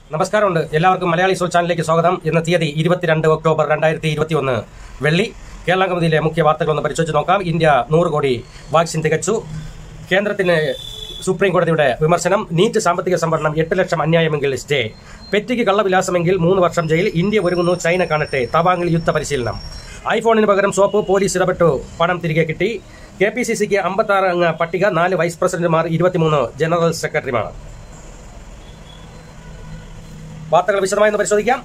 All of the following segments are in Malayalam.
നമസ്കാരമുണ്ട് എല്ലാവർക്കും മലയാളി സോൾ ചാനലിലേക്ക് സ്വാഗതം ഇന്ന് തീയതി ഇരുപത്തിരണ്ട് ഒക്ടോബർ രണ്ടായിരത്തി ഇരുപത്തി ഒന്ന് വെള്ളി കേരള കമ്മിതിയിലെ മുഖ്യ വാർത്തകളൊന്ന് പരിശോധിച്ച് നോക്കാം ഇന്ത്യ നൂറ് കോടി വാക്സിൻ തികച്ചു കേന്ദ്രത്തിന് സുപ്രീം കോടതിയുടെ വിമർശനം നീറ്റ് സാമ്പത്തിക സംവരണം എട്ട് ലക്ഷം അന്യായമെങ്കിൽ സ്റ്റേ പെറ്റിക്ക് കള്ളവിലാസമെങ്കിൽ മൂന്ന് വർഷം ജയിൽ ഇന്ത്യ ഒരുങ്ങുന്നു ചൈന കാണട്ടെ തവാങ്ങിൽ യുദ്ധ പരിശീലനം ഐഫോണിന് പകരം സോപ്പ് പോലീസ് ഇടപെട്ടു പണം തിരികെ കിട്ടി കെ പി സി സിക്ക് അമ്പത്താറ് അംഗ പട്ടിക നാല് വൈസ് പ്രസിഡന്റുമാർ ഇരുപത്തിമൂന്ന് ജനറൽ സെക്രട്ടറിമാർ വാർത്തകൾ വിശദമായി ഒന്ന് പരിശോധിക്കാം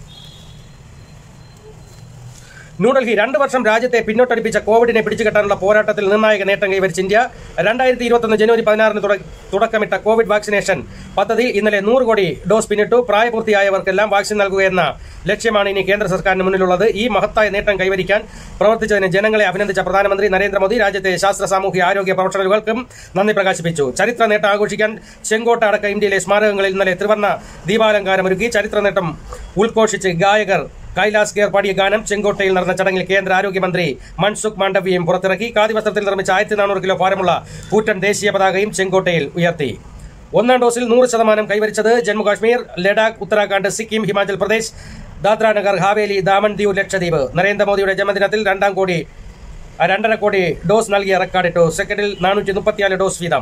ന്യൂഡൽഹി രണ്ട് വർഷം രാജ്യത്തെ പിന്നോട്ടടിപ്പിച്ച കോവിഡിനെ പിടിച്ചുകെട്ടാനുള്ള പോരാട്ടത്തിൽ നിർണായക നേട്ടം കൈവരിച്ച ഇന്ത്യ രണ്ടായിരത്തി ഇരുപത്തൊന്ന് ജനുവരി പതിനാറിന് തുട- തുടക്കമിട്ട കോവിഡ് വാക്സിനേഷൻ പദ്ധതിയിൽ ഇന്നലെ നൂറ് കോടി ഡോസ് പിന്നിട്ടു പ്രായപൂർത്തിയായവർക്കെല്ലാം വാക്സിൻ നൽകുകയെന്ന ലക്ഷ്യമാണ് ഇനി കേന്ദ്ര സർക്കാരിന് മുന്നിലുള്ളത് ഈ മഹത്തായ നേട്ടം കൈവരിക്കാൻ പ്രവർത്തിച്ചതിന് ജനങ്ങളെ അഭിനന്ദിച്ച പ്രധാനമന്ത്രി നരേന്ദ്രമോദി രാജ്യത്തെ ശാസ്ത്ര സാമൂഹ്യ ആരോഗ്യ പ്രൊഫഷണലുകൾക്കും നന്ദി പ്രകാശിപ്പിച്ചു ചരിത്ര നേട്ടം ആഘോഷിക്കാൻ ചെങ്കോട്ട അടക്കം ഇന്ത്യയിലെ സ്മാരകങ്ങളിൽ ഇന്നലെ ത്രിവർണ്ണ ദീപാലങ്കാരമൊരുക്കി ചരിത്ര നേട്ടം ഉദ്ഘോഷിച്ച് ഗായകർ കൈലാസ് ഗേർ പാടിയ ഗാനം ചെങ്കോട്ടയിൽ നടന്ന ചടങ്ങിൽ കേന്ദ്ര ആരോഗ്യമന്ത്രി മൻസുഖ് മാണ്ഡവ്യയും പുറത്തിറക്കി ഖാദി വസ്ത്രത്തിൽ നിർമ്മിച്ച ആയിരത്തി നാനൂറ് കിലോ ഭാരമുള്ള കൂറ്റൻ ദേശീയ പതാകയും ചെങ്കോട്ടയിൽ ഉയർത്തി ഒന്നാം ഡോസിൽ നൂറ് ശതമാനം കൈവരിച്ചത് ജമ്മുകാശ്മീർ ലഡാക്ക് ഉത്തരാഖണ്ഡ് സിക്കിം ഹിമാചൽ പ്രദേശ് ദാദ്രാനഗർ ഹാവേലി ദാമൻ ദിയു ലക്ഷദ്വീപ് നരേന്ദ്രമോദിയുടെ ജന്മദിനത്തിൽ രണ്ടാം കോടി ആ, രണ്ടര കോടി ഡോസ് നൽകിയ റെക്കോർഡിട്ടു സെക്കൻഡിൽ നാനൂറ്റി മുപ്പത്തിനാല് ഡോസ് വീതം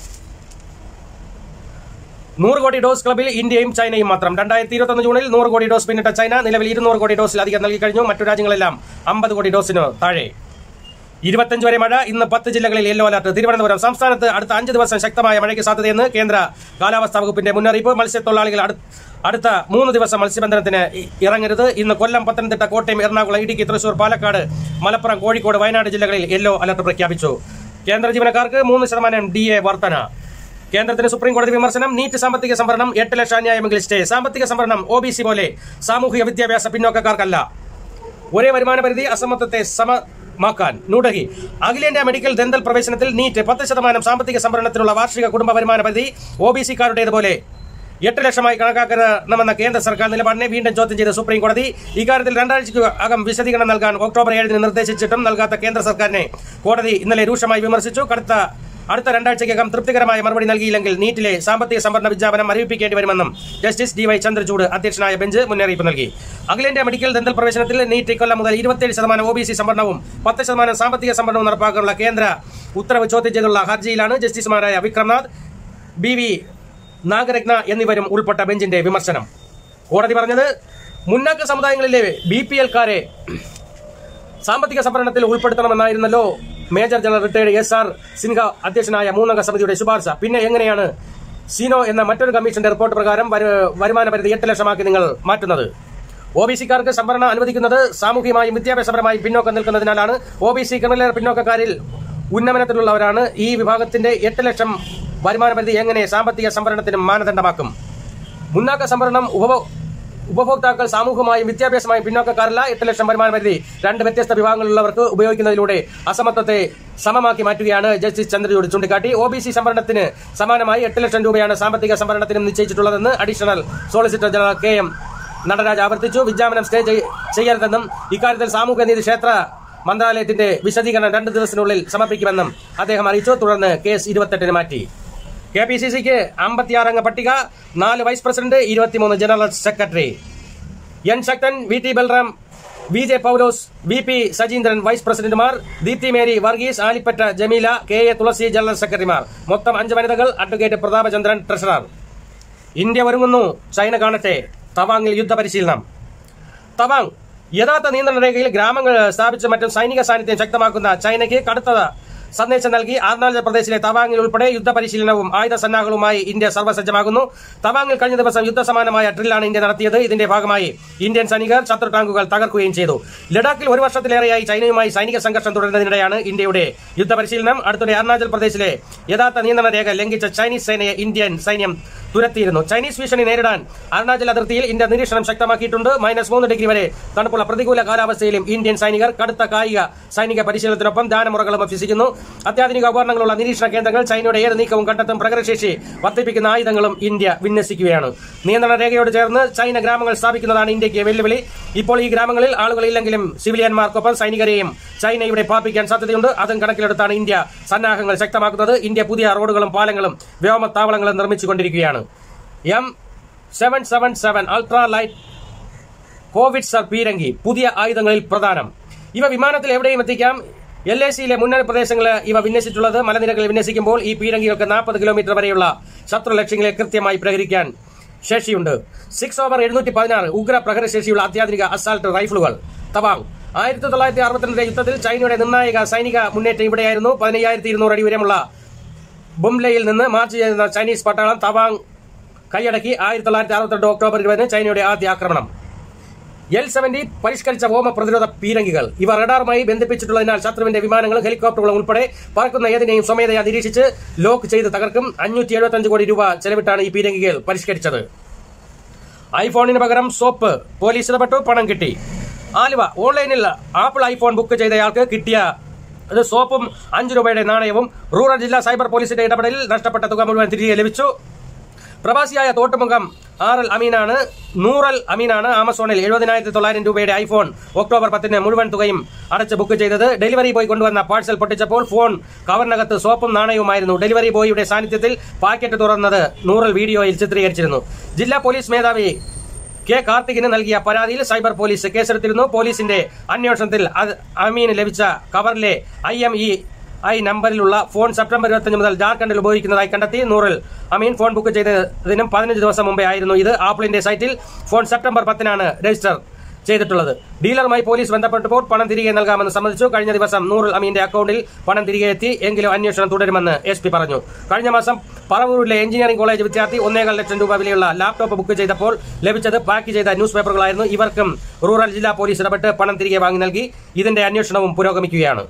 നൂറ് കോടി ഡോസ് ക്ലബിൽ ഇന്ത്യയും ചൈനയും മാത്രം രണ്ടായിരത്തി ഇരുപത്തൊന്ന് ജൂണിൽ നൂറ് കോടി ഡോസ് പിന്നിട്ട ചൈന നിലവിൽ ഇരുന്നൂറ് കോടി ഡോസിലധികം നൽകി കഴിഞ്ഞു മറ്റു രാജ്യങ്ങളെല്ലാം അമ്പത് കോടി ഡോസിന് താഴെ ഇരുപത്തഞ്ച് വരെ മഴ ഇന്ന് പത്ത് ജില്ലകളിൽ യെല്ലോ അലർട്ട് തിരുവനന്തപുരം സംസ്ഥാനത്ത് അടുത്ത അഞ്ച് ദിവസം ശക്തമായ മഴയ്ക്ക് സാധ്യതയെന്ന് കേന്ദ്ര കാലാവസ്ഥാ വകുപ്പിന്റെ മുന്നറിയിപ്പ് മത്സ്യത്തൊഴിലാളികൾ അടു- അടുത്ത മൂന്ന് ദിവസം മത്സ്യബന്ധനത്തിന് ഇ- ഇറങ്ങരുത് ഇന്ന് കൊല്ലം പത്തനംതിട്ട കോട്ടയം എറണാകുളം ഇടുക്കി തൃശൂർ പാലക്കാട് മലപ്പുറം കോഴിക്കോട് വയനാട് ജില്ലകളിൽ യെല്ലോ അലർട്ട് പ്രഖ്യാപിച്ചു കേന്ദ്ര ജീവനക്കാർക്ക് മൂന്ന് ശതമാനം ഡി എ വർധന കേന്ദ്രത്തിന് സുപ്രീം കോടതി വിമർശനം നീറ്റ് സാമ്പത്തിക സംവരണം എട്ട് ലക്ഷം അന്യായമെങ്കിൽ സ്റ്റേ സാമ്പത്തിക സംവരണം ഒ ബി സി പോലെ സാമൂഹിക വിദ്യാഭ്യാസ പിന്നോക്കക്കാർക്കല്ല ഒരേ വരുമാന പരിധി അസമത്വത്തെ സമമാക്കാൻ ന്യൂഡൽഹി അഖിലേന്ത്യാ മെഡിക്കൽ ദന്തൽ പ്രവേശനത്തിൽ നീറ്റ് പത്ത് ശതമാനം സാമ്പത്തിക സംവരണത്തിനുള്ള വാർഷിക കുടുംബ വരുമാന പരിധി ഒ ബി സിക്കാരുടേതുപോലെ എട്ട് ലക്ഷമായി കണക്കാക്കണമെന്ന കേന്ദ്ര സർക്കാർ നിലപാടിനെ വീണ്ടും ചോദ്യം ചെയ്ത സുപ്രീം കോടതി ഇക്കാര്യത്തിൽ രണ്ടാഴ്ചയ്ക്ക് അകം വിശദീകരണം നൽകാൻ ഒക്ടോബർ ഏഴിന് നിർദ്ദേശിച്ചിട്ടും നൽകാത്ത കേന്ദ്ര സർക്കാരിനെ കോടതി ഇന്നലെ രൂക്ഷമായി വിമർശിച്ചു കടുത്ത അടുത്ത രണ്ടാഴ്ചയ്ക്കകം തൃപ്തികരമായ മറുപടി നൽകിയില്ലെങ്കിൽ നീറ്റിലെ സാമ്പത്തിക സംവരണ വിജ്ഞാപനം മരവിപ്പിക്കേണ്ടി വരുമെന്നും ജസ്റ്റിസ് ഡി വൈ ചന്ദ്രചൂഡ് അധ്യക്ഷനായ ബെഞ്ച് മുന്നറിയിപ്പ് നൽകി അഖിലേന്ത്യാ മെഡിക്കൽ ദന്തൽ പ്രവേശനത്തിൽ നീറ്റ് ഇക്കൊല്ലം മുതൽ ഇരുപത്തിയേഴ് ശതമാനം ഒ ബി സി സംവരണവും പത്ത് ശതമാനം സാമ്പത്തിക സംവരണവും നടപ്പാക്കാനുള്ള കേന്ദ്ര ഉത്തരവ് ചോദ്യം ചെയ്തുള്ള ഹർജിയിലാണ് ജസ്റ്റിസുമാരായ വിക്രംനാഥ് ബി വി നാഗരത്ന എന്നിവരും ഉൾപ്പെട്ട ബെഞ്ചിന്റെ വിമർശനം കോടതി പറഞ്ഞത് മുന്നാക്ക സമുദായങ്ങളിലെ ബി പി എൽക്കാരെ സാമ്പത്തിക സംവരണത്തിൽ ഉൾപ്പെടുത്തണമെന്നായിരുന്നല്ലോ major general retired S R Sinha അധ്യക്ഷനായ മൂന്നംഗ സമിതിയുടെ ശുപാർശ പിന്നെ എങ്ങനെയാണ് സീനോ എന്ന മറ്റൊരു കമ്മീഷന്റെ റിപ്പോർട്ട് പ്രകാരം വരു- വരുമാന പരിധി എട്ട് ലക്ഷമാക്കി നിങ്ങൾ മാറ്റുന്നത് ഒ ബി സിക്കാർക്ക് സംവരണം അനുവദിക്കുന്നത് സാമൂഹികമായും വിദ്യാഭ്യാസപരമായും പിന്നോക്കം നിൽക്കുന്നതിനാലാണ് ഒ ബി സി ക്രിമിനൽ പിന്നോക്കക്കാരിൽ ഉന്നമനത്തിലുള്ളവരാണ് ഈ വിഭാഗത്തിന്റെ എട്ട് ലക്ഷം വരുമാന പരിധി എങ്ങനെ സാമ്പത്തിക സംവരണത്തിന് മാനദണ്ഡമാക്കും മുന്നാക്ക സംവരണം ഉപഭോ ഉപഭോക്താക്കൾ സാമൂഹികമായും വിദ്യാഭ്യാസമായും പിന്നോക്കക്കാരല്ല എട്ട് ലക്ഷം വരുമാന പരിധി രണ്ട് വ്യത്യസ്ത വിഭാഗങ്ങളിലുള്ളവർക്ക് ഉപയോഗിക്കുന്നതിലൂടെ അസമത്വത്തെ സമമാക്കി മാറ്റുകയാണ് ജസ്റ്റിസ് ചന്ദ്രചൂഡ് ചൂണ്ടിക്കാട്ടി ഒ ബി സി സംവരണത്തിന് സമാനമായി എട്ട് ലക്ഷം രൂപയാണ് സാമ്പത്തിക സംവരണത്തിനും നിശ്ചയിച്ചിട്ടുള്ളതെന്ന് additional solicitor general K M Nataraj ആവർത്തിച്ചു വിജ്ഞാപനം സ്റ്റേ ചെയ്- ചെയ്യരുതെന്നും ഇക്കാര്യത്തിൽ സാമൂഹ്യനീതി ക്ഷേത്ര മന്ത്രാലയത്തിന്റെ വിശദീകരണം രണ്ട് ദിവസത്തിനുള്ളിൽ സമർപ്പിക്കുമെന്നും അദ്ദേഹം അറിയിച്ചു തുടർന്ന് കേസ് ഇരുപത്തെട്ടിന് മാറ്റി കെ പി സി സിക്ക് അമ്പത്തിയാറംഗ പട്ടിക നാല് വൈസ് പ്രസിഡന്റ് ഇരുപത്തിമൂന്ന് general secretary N Sakthan V T Balram V J Paulose V P Sajeendran vice പ്രസിഡന്റുമാർ Deepthi Mary Varghese Alipatta Jameela K A Thulasi general സെക്രട്ടറിമാർ മൊത്തം അഞ്ച് വനിതകൾ അഡ്വക്കേറ്റ് പ്രതാപചന്ദ്രൻ ട്രഷറർ ഇന്ത്യ ഒരുങ്ങുന്നു ചൈന കാണട്ടെ തവാങ്ങിൽ യുദ്ധപരിശീലനം തവാങ് യഥാർത്ഥ നിയന്ത്രണ രേഖയിൽ ഗ്രാമങ്ങൾ സ്ഥാപിച്ച് മറ്റും സൈനിക സാന്നിധ്യം ശക്തമാക്കുന്ന ചൈനയ്ക്ക് കടുത്ത സന്ദേശം നൽകി അരുണാചൽ പ്രദേശിലെ തവാങ്ങിൽ ഉൾപ്പെടെ യുദ്ധപരിശീലനവും ആയുധ സന്നാഹങ്ങളുമായി ഇന്ത്യ സർവ്വസജ്ജമാകുന്നു തവാങ്ങിൽ കഴിഞ്ഞ ദിവസം യുദ്ധസമാനമായ ഡ്രില്ലാണ് ഇന്ത്യ നടത്തിയത് ഇതിന്റെ ഭാഗമായി ഇന്ത്യൻ സൈനികർ ശത്രു ടാങ്കുകൾ തകർക്കുകയും ചെയ്തു ലഡാക്കിൽ ഒരു വർഷത്തിലേറെയായി ചൈനയുമായി സൈനിക സംഘർഷം തുടരുന്നതിനിടെയാണ് ഇന്ത്യയുടെ യുദ്ധപരിശീലനം അടുത്തിടെ അരുണാചൽ പ്രദേശിലെ യഥാർത്ഥ നിയന്ത്രണ രേഖ ലംഘിച്ച ചൈനീസ് സേനയെ ഇന്ത്യൻ സൈന്യം തുരത്തിയിരുന്നു ചൈനീസ് ഭീഷണി നേരിടാൻ അരുണാചൽ അതിർത്തിയിൽ ഇന്ത്യ നിരീക്ഷണം ശക്തമാക്കിയിട്ടുണ്ട് മൈനസ് മൂന്ന് ഡിഗ്രി വരെ തണുപ്പുള്ള പ്രതികൂല കാലാവസ്ഥയിലും ഇന്ത്യൻ സൈനികർ കടുത്ത കായിക സൈനിക പരിശീലനത്തിനൊപ്പം ധ്യാനമുറകളും അഭ്യസിക്കുന്നു അത്യാധുനിക ഉപകരണങ്ങളുള്ള നിരീക്ഷണ കേന്ദ്രങ്ങൾ ചൈനയുടെ ഏത് നീക്കവും കണ്ടെത്തും പ്രകടനശേഷി വർദ്ധിപ്പിക്കുന്ന ആയുധങ്ങളും ഇന്ത്യ വിന്യസിക്കുകയാണ് നിയന്ത്രണ രേഖയോട് ചേർന്ന് ചൈന ഗ്രാമങ്ങൾ സ്ഥാപിക്കുന്നതാണ് ഇന്ത്യക്ക് വെല്ലുവിളി ഇപ്പോൾ ഈ ഗ്രാമങ്ങളിൽ ആളുകളില്ലെങ്കിലും സിവിലിയന്മാർക്കൊപ്പം സൈനികരെയും ചൈന ഇവിടെ പാർപ്പിക്കാൻ സാധ്യതയുണ്ട് അതും കണക്കിലെടുത്താണ് ഇന്ത്യ സന്നാഹങ്ങൾ ശക്തമാക്കുന്നത് ഇന്ത്യ പുതിയ റോഡുകളും പാലങ്ങളും വ്യോമത്താവളങ്ങളും നിർമ്മിച്ചുകൊണ്ടിരിക്കുകയാണ് M seven seven seven ultra light howitzer പീരങ്കി പുതിയ ആയുധങ്ങളിൽ പ്രധാനം ഇവ വിമാനത്തിൽ എവിടെയും എത്തിക്കാം എൽ എ സിയിലെ മുന്നണി പ്രദേശങ്ങളിൽ ഇവ വിന്യസിച്ചിട്ടുള്ളത് മലനിരകളിൽ വിന്യസിക്കുമ്പോൾ ഈ പീരങ്കികൾക്ക് നാൽപ്പത് കിലോമീറ്റർ വരെയുള്ള ശത്രു ലക്ഷ്യങ്ങളെ കൃത്യമായി പ്രഹരിക്കാൻ ശേഷിയുണ്ട് സിക്സ് ഓവർ എഴുന്നൂറ്റി പതിനാറ് ഉഗ്ര പ്രഹരശേഷിയുള്ള അത്യാധുനിക അസാൾട്ട് റൈഫിളുകൾ തവാങ് ആയിരത്തി തൊള്ളായിരത്തി അറുപത്തിരണ്ടിലെ യുദ്ധത്തിൽ ചൈനയുടെ നിർണായക സൈനിക മുന്നേറ്റം ഇവിടെയായിരുന്നു പതിനയ്യായിരത്തി ഇരുന്നൂറ് അടി ഉയരമുള്ള ബുംലയിൽ നിന്ന് മാർച്ച് ചെയ്യുന്ന ചൈനീസ് പട്ടാളം തവാങ് കൈയടക്കി ആയിരത്തി തൊള്ളായിരത്തി അറുപത്തിരണ്ട് ഒക്ടോബർ ഇരുപതിന് ചൈനയുടെ ആദ്യ ആക്രമണം എൽ സെവന്റി പരിഷ്കരിച്ച വ്യോമ പ്രതിരോധ പീരങ്കികൾ ഇവ റഡാറുമായി ബന്ധിപ്പിച്ചിട്ടുള്ളതിനാൽ ശത്രുവിന്റെ വിമാനങ്ങളും ഹെലികോപ്റ്ററുകളും ഉൾപ്പെടെ പറക്കുന്ന ഏതിനെയും സ്വമേധയാ നിരീക്ഷിച്ച് ലോക്ക് ചെയ്ത് തകർക്കും അഞ്ഞൂറ്റി എഴുപത്തഞ്ച് കോടി രൂപ ചെലവിട്ടാണ് ഈ പീരങ്കികൾ പരിഷ്കരിച്ചത് ഐഫോണിന് പകരം സോപ്പ് പോലീസ് ഇടപെട്ടു പണം കിട്ടി ആലുവ ഓൺലൈനിൽ ആപ്പിൾ ഐഫോൺ ബുക്ക് ചെയ്തയാൾക്ക് കിട്ടിയ ഇത് സോപ്പും അഞ്ച് രൂപയുടെ നാണയവും റൂറൽ ജില്ലാ സൈബർ പോലീസിന്റെ ഇടപെടലിൽ നഷ്ടപ്പെട്ട തുക മുഴുവൻ തിരികെ ലഭിച്ചു പ്രവാസിയായ തോട്ടുമുഖം ആർ എൽ അമീനാണ് നൂറൽ അമീനാണ് ആമസോണിൽ എഴുപതിനായിരത്തി തൊള്ളായിരം രൂപയുടെ ഐഫോൺ ഒക്ടോബർ പത്തിന് മുഴുവൻ തുകയും അടച്ച് ബുക്ക് ചെയ്തത് ഡെലിവറി ബോയ് കൊണ്ടുവന്ന പാഴ്സൽ പൊട്ടിച്ചപ്പോൾ ഫോൺ കവറിനകത്ത് സോപ്പും നാണയവുമായിരുന്നു ഡെലിവറി ബോയിയുടെ സാന്നിധ്യത്തിൽ പാക്കറ്റ് തുറന്നത് നൂറൽ വീഡിയോയിൽ ചിത്രീകരിച്ചിരുന്നു ജില്ലാ പോലീസ് മേധാവി കെ കാർത്തികിന് നൽകിയ പരാതിയിൽ സൈബർ പോലീസ് കേസെടുത്തിരുന്നു പോലീസിന്റെ അന്വേഷണത്തിൽ അത് അമീന് ലഭിച്ച കവറിലെ ഐ എം ഇ ഐ നമ്പറിലുള്ള ഫോൺ സെപ്റ്റംബർ ഇരുപത്തഞ്ച് മുതൽ ജാർഖണ്ഡിൽ ഉപയോഗിക്കുന്നതായി കണ്ടെത്തി നൂറിൽ അമീൻ ഫോൺ ബുക്ക് ചെയ്തതിനും പതിനഞ്ച് ദിവസം മുമ്പേ ആയിരുന്നു ഇത് ആപ്പിളിന്റെ സൈറ്റിൽ ഫോൺ സെപ്റ്റംബർ പത്തിനാണ് രജിസ്റ്റർ ചെയ്തിട്ടുള്ളത് ഡീലറുമായി പോലീസ് ബന്ധപ്പെട്ടപ്പോൾ പണം തിരികെ നൽകാമെന്ന് സമ്മതിച്ചു കഴിഞ്ഞ ദിവസം നൂറുൽ അമീന്റെ അക്കൗണ്ടിൽ പണം തിരികെ എത്തി എങ്കിലും അന്വേഷണം തുടരുമെന്ന് എസ് പി പറഞ്ഞു കഴിഞ്ഞ മാസം പറവൂരിലെ എഞ്ചിനീയറിംഗ് കോളേജ് വിദ്യാർത്ഥി ഒന്നേകാൽ ലക്ഷം രൂപ വിലയുള്ള ലാപ്ടോപ്പ് ബുക്ക് ചെയ്തപ്പോൾ ലഭിച്ചത് പാക്ക് ചെയ്ത ന്യൂസ് പേപ്പറുകളായിരുന്നു ഇവർക്കും റൂറൽ ജില്ലാ പോലീസ് ഇടപെട്ട് പണം തിരികെ വാങ്ങി നൽകി ഇതിന്റെ അന്വേഷണവും പുരോഗമിക്കുകയാണ്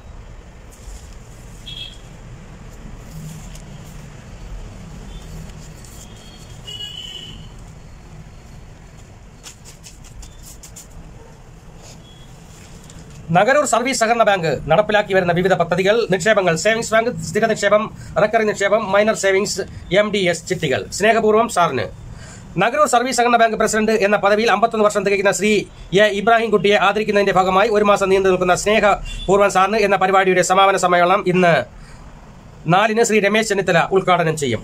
നഗരൂർ സർവീസ് സഹകരണ ബാങ്ക് നടപ്പിലാക്കി വരുന്ന വിവിധ പദ്ധതികൾ നിക്ഷേപങ്ങൾ സേവിങ്സ് ബാങ്ക് സ്ഥിര നിക്ഷേപം റെക്കറിംഗ് നിക്ഷേപം minor savings M D S ചിട്ടികൾ സ്നേഹപൂർവ്വം സാറിന് നഗരൂർ സർവീസ് സഹകരണ ബാങ്ക് പ്രസിഡന്റ് എന്ന പദവിയിൽ അമ്പത്തൊന്ന് വർഷം തികയ്ക്കുന്ന ശ്രീ എ ഇബ്രാഹിം കുട്ടിയെ ആദരിക്കുന്നതിന്റെ ഭാഗമായി ഒരു മാസം നീണ്ടു നിൽക്കുന്ന സ്നേഹപൂർവ്വം സാറിന് എന്ന പരിപാടിയുടെ സമാപന സമ്മേളനം ഇന്ന് നാലിന് ശ്രീ രമേശ് ചെന്നിത്തല ഉദ്ഘാടനം ചെയ്യും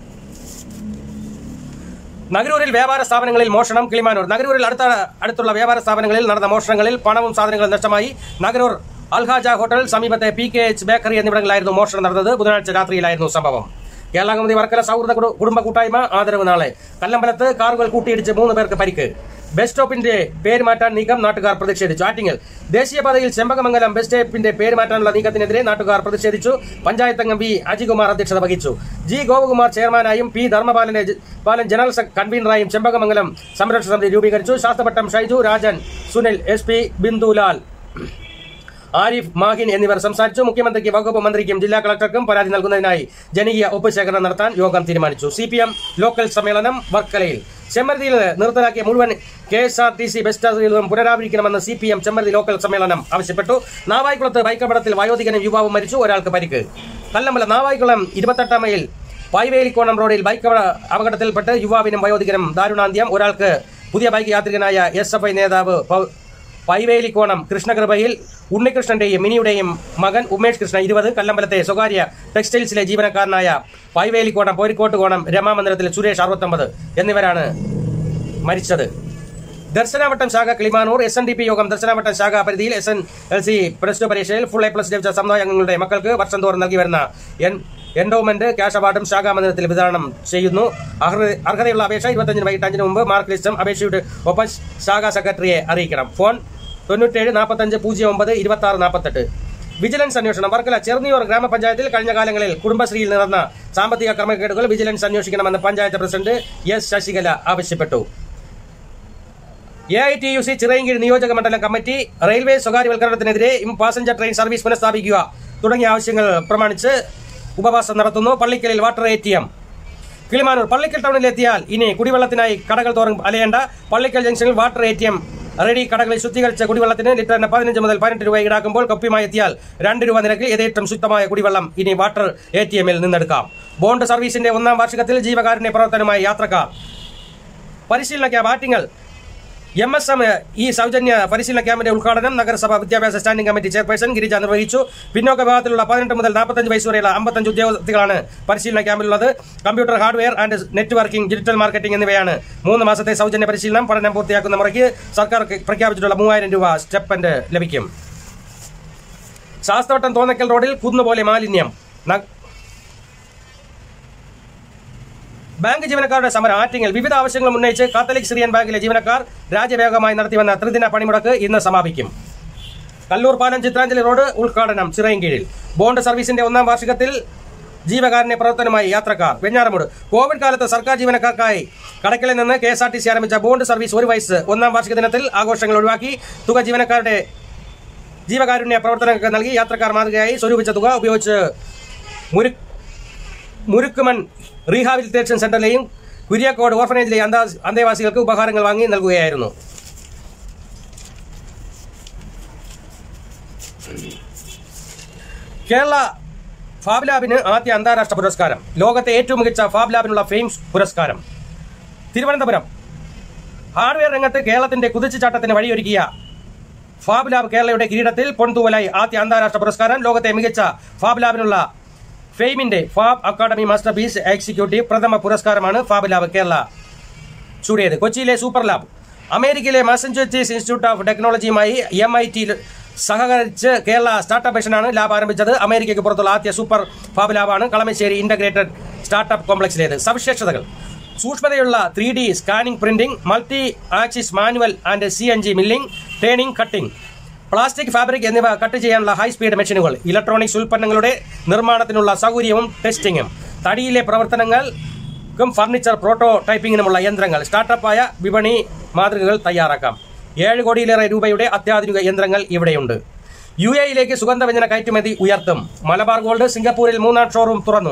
നഗരൂരിൽ വ്യാപാര സ്ഥാപനങ്ങളിൽ മോഷണം കിളിമാനൂർ നഗരൂരിൽ അടുത്ത അടുത്തുള്ള വ്യാപാര സ്ഥാപനങ്ങളിൽ നടന്ന മോഷണങ്ങളിൽ പണവും സാധനങ്ങളും നഷ്ടമായി നഗരൂർ അൽഹാജ ഹോട്ടൽ സമീപത്തെ പി കെ എച്ച് ബേക്കറി എന്നിവിടങ്ങളിലായിരുന്നു മോഷണം നടന്നത് ബുധനാഴ്ച രാത്രിയിലായിരുന്നു സംഭവം കേരള കൗമുദി വർക്കല സൗഹൃദ കുടു- കുടുംബ കൂട്ടായ്മ ആദരവ് നാളെ കല്ലമ്പലത്ത് കാറുകൾ കൂട്ടിയിടിച്ച് മൂന്ന് പേർക്ക് പരിക്ക് ബസ് സ്റ്റോപ്പിന്റെ പേര് മാറ്റാൻ നീക്കം നാട്ടുകാർ പ്രതിഷേധിച്ചു ആറ്റിങ്ങൽ ദേശീയപാതയിൽ ചെമ്പകമംഗലം ബസ് സ്റ്റോപ്പിന്റെ പേര് മാറ്റാനുള്ള നീക്കത്തിനെതിരെ നാട്ടുകാർ പ്രതിഷേധിച്ചു പഞ്ചായത്ത് അംഗം വി അജികുമാർ അധ്യക്ഷത വഹിച്ചു ജി ഗോപകുമാർ ചെയർമാനായും പി ധർമ്മപാലന്റെ ജ- പാലൻ ജനറൽ സെക്- കൺവീനറായും ചെമ്പകമംഗലം സംരക്ഷണ സമിതി രൂപീകരിച്ചു ശാസ്ത്രപട്ടം ഷൈജു രാജൻ സുനിൽ എസ് പി ബിന്ദുലാൽ ആരിഫ് മാഹിൻ എന്നിവർ സംസാരിച്ചു മുഖ്യമന്ത്രിക്ക് വകുപ്പ് മന്ത്രിക്കും ജില്ലാ കളക്ടർക്കും പരാതി നൽകുന്നതിനായി ജനകീയ ഒപ്പുശേഖരണം നടത്താൻ യോഗം തീരുമാനിച്ചു സി പി എം ലോക്കൽ സമ്മേളനം വർക്കലയിൽ ചെമ്മരുതിയിൽ നിർത്തലാക്കിയ മുഴുവൻ K S R T C bus സ്റ്റാൻഡുകളും പുനരാരംഭിക്കണമെന്ന് C P M Chemmaruthi local സമ്മേളനം ആവശ്യപ്പെട്ടു നാവായിക്കുളത്ത് ബൈക്കപടത്തിൽ വയോധികനും യുവാവും മരിച്ചു ഒരാൾക്ക് പരിക്ക് കല്ലമ്പല നാവായിക്കുളം ഇരുപത്തെട്ടാം മൈൽ പൈവേലിക്കോണം റോഡിൽ ബൈക്ക് അപ- അപകടത്തിൽപ്പെട്ട് യുവാവിനും വയോധികനും ദാരുണാന്ത്യം ഒരാൾക്ക് പുതിയ ബൈക്ക് യാത്രികനായ എസ് എഫ് ഐ നേതാവ് പൗ- പൈവേലിക്കോണം കൃഷ്ണകൃപയിൽ ഉണ്ണികൃഷ്ണന്റെയും മിനിയുടെയും മകൻ ഉമേഷ് കൃഷ്ണ ഇരുപത് കല്ലമ്പലത്തെ സ്വകാര്യ ടെക്സ്റ്റൈൽസിലെ ജീവനക്കാരനായ പൈവേലിക്കോണം പോരിക്കോട്ട് കോണം രമാമന്ദിരത്തിലെ സുരേഷ് അറുപത്തൊമ്പത് എന്നിവരാണ് മരിച്ചത് ദർശനാവട്ടം ശാഖ Kilimanoor S N D P യോഗം ദർശനാവട്ടം ശാഖ പരിധിയിൽ S S L C plus two പരീക്ഷയിൽ ഫുൾ എ പ്ലസ് ലഭിച്ച സമുദായ അംഗങ്ങളുടെ മക്കൾക്ക് വർഷം തോറും നൽകി വരുന്ന എൻ എൻഡോമെന്റ് ക്യാഷ് അവാർഡും ശാഖാ മന്ദിരത്തിൽ വിതരണം ചെയ്യുന്നു അർഹത- അർഹതയുള്ള അപേക്ഷ ഇരുപത്തഞ്ചിന് വൈകിട്ട് അഞ്ചിന് മുമ്പ് മാർക്ക് ലിസ്റ്റും അപേക്ഷയുടെ ഒപ്പം ശാഖാ സെക്രട്ടറിയെ അറിയിക്കണം ഫോൺ തൊണ്ണൂറ്റേഴ് നാൽപ്പത്തഞ്ച് പൂജ്യം ഒമ്പത് ഇരുപത്തി ആറ് നാൽപ്പത്തെട്ട് വിജിലൻസ് അന്വേഷണം വർക്കല ചെറുനിയൂർ ഗ്രാമപഞ്ചായത്തിൽ കഴിഞ്ഞ കാലങ്ങളിൽ കുടുംബശ്രീയിൽ നടന്ന സാമ്പത്തിക ക്രമക്കേടുകൾ വിജിലൻസ് അന്വേഷിക്കണമെന്ന് പഞ്ചായത്ത് പ്രസിഡന്റ് എസ് ശശികല ആവശ്യപ്പെട്ടു A I T U C Chirayinkeezhu നിയോജക മണ്ഡലം കമ്മിറ്റി റെയിൽവേ സ്വകാര്യവൽക്കരണത്തിനെതിരെ ഇം പാസഞ്ചർ ട്രെയിൻ സർവീസ് പുനഃസ്ഥാപിക്കുക തുടങ്ങിയ ആവശ്യങ്ങൾ പ്രമാണിച്ച് ഉപവാസം നടത്തുന്നു പള്ളിക്കലിൽ water A T M Kilimanoor Pallikkal ടൗണിലെത്തിയാൽ ഇനി കുടിവെള്ളത്തിനായി കടകൾ തോറും അലയേണ്ട പള്ളിക്കൽ ജംഗ്ഷനിൽ water A T M ready കടകളിൽ ശുദ്ധീകരിച്ച കുടിവെള്ളത്തിന് ലിറ്ററിന് പതിനഞ്ച് മുതൽ പതിനെട്ട് രൂപ ഈടാക്കുമ്പോൾ കപ്പിയുമായി എത്തിയാൽ രണ്ട് രൂപ നിരക്കിൽ യഥേഷ്ടം ശുദ്ധമായ കുടിവെള്ളം ഇനി വാട്ടർ എ ടി എമ്മിൽ നിന്നെടുക്കാം ബോണ്ട് സർവീസിന്റെ ഒന്നാം വാർഷികത്തിൽ ജീവകാരുണ്യ പ്രവർത്തനമായി യാത്രക്കാർ പരിശീലന camp Attingal M S M ഈ സൗജന്യ പരിശീലന ക്യാമ്പിന്റെ ഉദ്ഘാടനം നഗരസഭ വിദ്യാഭ്യാസ സ്റ്റാൻഡിംഗ് കമ്മിറ്റി ചെയർപേഴ്സൺ ഗിരിജ നിർവഹിച്ചു പിന്നോക്ക വിഭാഗത്തിലുള്ള പതിനെട്ട് മുതൽ നാൽപ്പത്തഞ്ച് വയസ്സ് വരെയുള്ള അമ്പത്തഞ്ച് ഉദ്യോഗാർത്ഥികളാണ് പരിശീലന ക്യാമ്പിലുള്ളത് computer hardware and networking digital marketing എന്നിവയാണ് മൂന്ന് മാസത്തെ സൗജന്യ പരിശീലനം പഠനം പൂർത്തിയാക്കുന്ന മുറയ്ക്ക് സർക്കാർ പ്രഖ്യാപിച്ചിട്ടുള്ള മൂവായിരം രൂപ സ്റ്റെപ്പൻഡ് ലഭിക്കും ശാസ്ത്രവട്ടം തോന്നക്കൽ റോഡിൽ കുന്നുപോലെ മാലിന്യം ന- ബാങ്ക് ജീവനക്കാരുടെ സമരം ആറ്റിങ്ങൽ വിവിധ ആവശ്യങ്ങൾ ഉന്നയിച്ച് കാത്തലിക് സിറിയൻ ബാങ്കിലെ ജീവനക്കാർ രാജ്യവേഗമായി നടത്തിവന്ന ത്രിദിന പണിമുടക്ക് ഇന്ന് സമാപിക്കും കല്ലൂർ പാലം ചിത്രാഞ്ജലി റോഡ് ഉദ്ഘാടനം ചിറയൻകീഴിൽ ബോണ്ട് സർവീസിന്റെ ഒന്നാം വാർഷികത്തിൽ ജീവകാരുണ്യ പ്രവർത്തനമായി യാത്രക്കാർ വെഞ്ഞാറമൂട് കോവിഡ് കാലത്ത് സർക്കാർ ജീവനക്കാർക്കായി കടക്കലിൽ നിന്ന് K S R T C ആരംഭിച്ച ബോണ്ട് സർവീസ് ഒരു വയസ്സ് ഒന്നാം വാർഷിക ദിനത്തിൽ ആഘോഷങ്ങൾ ഒഴിവാക്കി തുക ജീവനക്കാരുടെ ജീവകാരുണ്യ പ്രവർത്തനങ്ങൾക്ക് നൽകി യാത്രക്കാർ മാതൃകയായി സ്വരൂപിച്ച തുക ഉപയോഗിച്ച് മുരു മുരുക്കുമൺ റീഹാബിലിറ്റേഷൻ സെന്ററിലെയും കുര്യാക്കോട് ഓർഫനേജിലെയും അന്താ അന്തേവാസികൾക്ക് ഉപഹാരങ്ങൾ വാങ്ങി നൽകുകയായിരുന്നു കേരള ഫാബ് ലാബിന് ആദ്യ അന്താരാഷ്ട്ര പുരസ്കാരം ലോകത്തെ ഏറ്റവും മികച്ച ഫാബ് ലാബിനുള്ള ഫെയിംസ് പുരസ്കാരം തിരുവനന്തപുരം ഹാർഡ്വെയർ രംഗത്ത് കേരളത്തിന്റെ കുതിച്ചുചാട്ടത്തിന് വഴിയൊരുക്കിയ ഫാബ് ലാബ് കേരളയുടെ കിരീടത്തിൽ പൊൻതൂവലായി ആദ്യ അന്താരാഷ്ട്ര പുരസ്കാരം ലോകത്തെ മികച്ച ഫാബ് ലാബിനുള്ള ഫെയിമിന്റെ fab academy master piece executive പ്രഥമ പുരസ്കാരമാണ് ഫാബ് ലാബ് കേരള ചൂടിയത് കൊച്ചിയിലെ സൂപ്പർ ലാബ് അമേരിക്കയിലെ മാസഞ്ചുസെറ്റ്സ് ഇൻസ്റ്റിറ്റ്യൂട്ട് ഓഫ് ടെക്നോളജിയുമായി എം ഐ ടി സഹകരിച്ച് കേരള സ്റ്റാർട്ടപ്പ് മിഷനാണ് ലാബ് ആരംഭിച്ചത് അമേരിക്കയ്ക്ക് പുറത്തുള്ള ആദ്യ സൂപ്പർ ഫാബ് ലാബാണ് കളമശ്ശേരി ഇന്റഗ്രേറ്റഡ് സ്റ്റാർട്ടപ്പ് കോംപ്ലക്സിലേത് സവിശേഷതകൾ സൂക്ഷ്മതയുള്ള three D scanning printing multi axis manual and C N C milling turning cutting plastic fabric എന്നിവ കട്ട് ചെയ്യാനുള്ള ഹൈ സ്പീഡ് മെഷീനുകൾ ഇലക്ട്രോണിക്സ് ഉൽപ്പന്നങ്ങളുടെ നിർമ്മാണത്തിനുള്ള സൗകര്യവും ടെസ്റ്റിംഗും തടിയിലെ പ്രവർത്തനങ്ങൾക്കും ഫർണിച്ചർ പ്രോട്ടോ ടൈപ്പിംഗിനുമുള്ള യന്ത്രങ്ങൾ സ്റ്റാർട്ടപ്പായ വിപണി മാതൃകകൾ തയ്യാറാക്കാം ഏഴ് കോടിയിലേറെ രൂപയുടെ അത്യാധുനിക യന്ത്രങ്ങൾ ഇവിടെയുണ്ട് യു എയിലേക്ക് സുഗന്ധവ്യഞ്ജന കയറ്റുമതി ഉയർത്തും മലബാർ ഗോൾഡ് സിംഗപ്പൂരിൽ മൂന്നാം ഷോറൂം തുറന്നു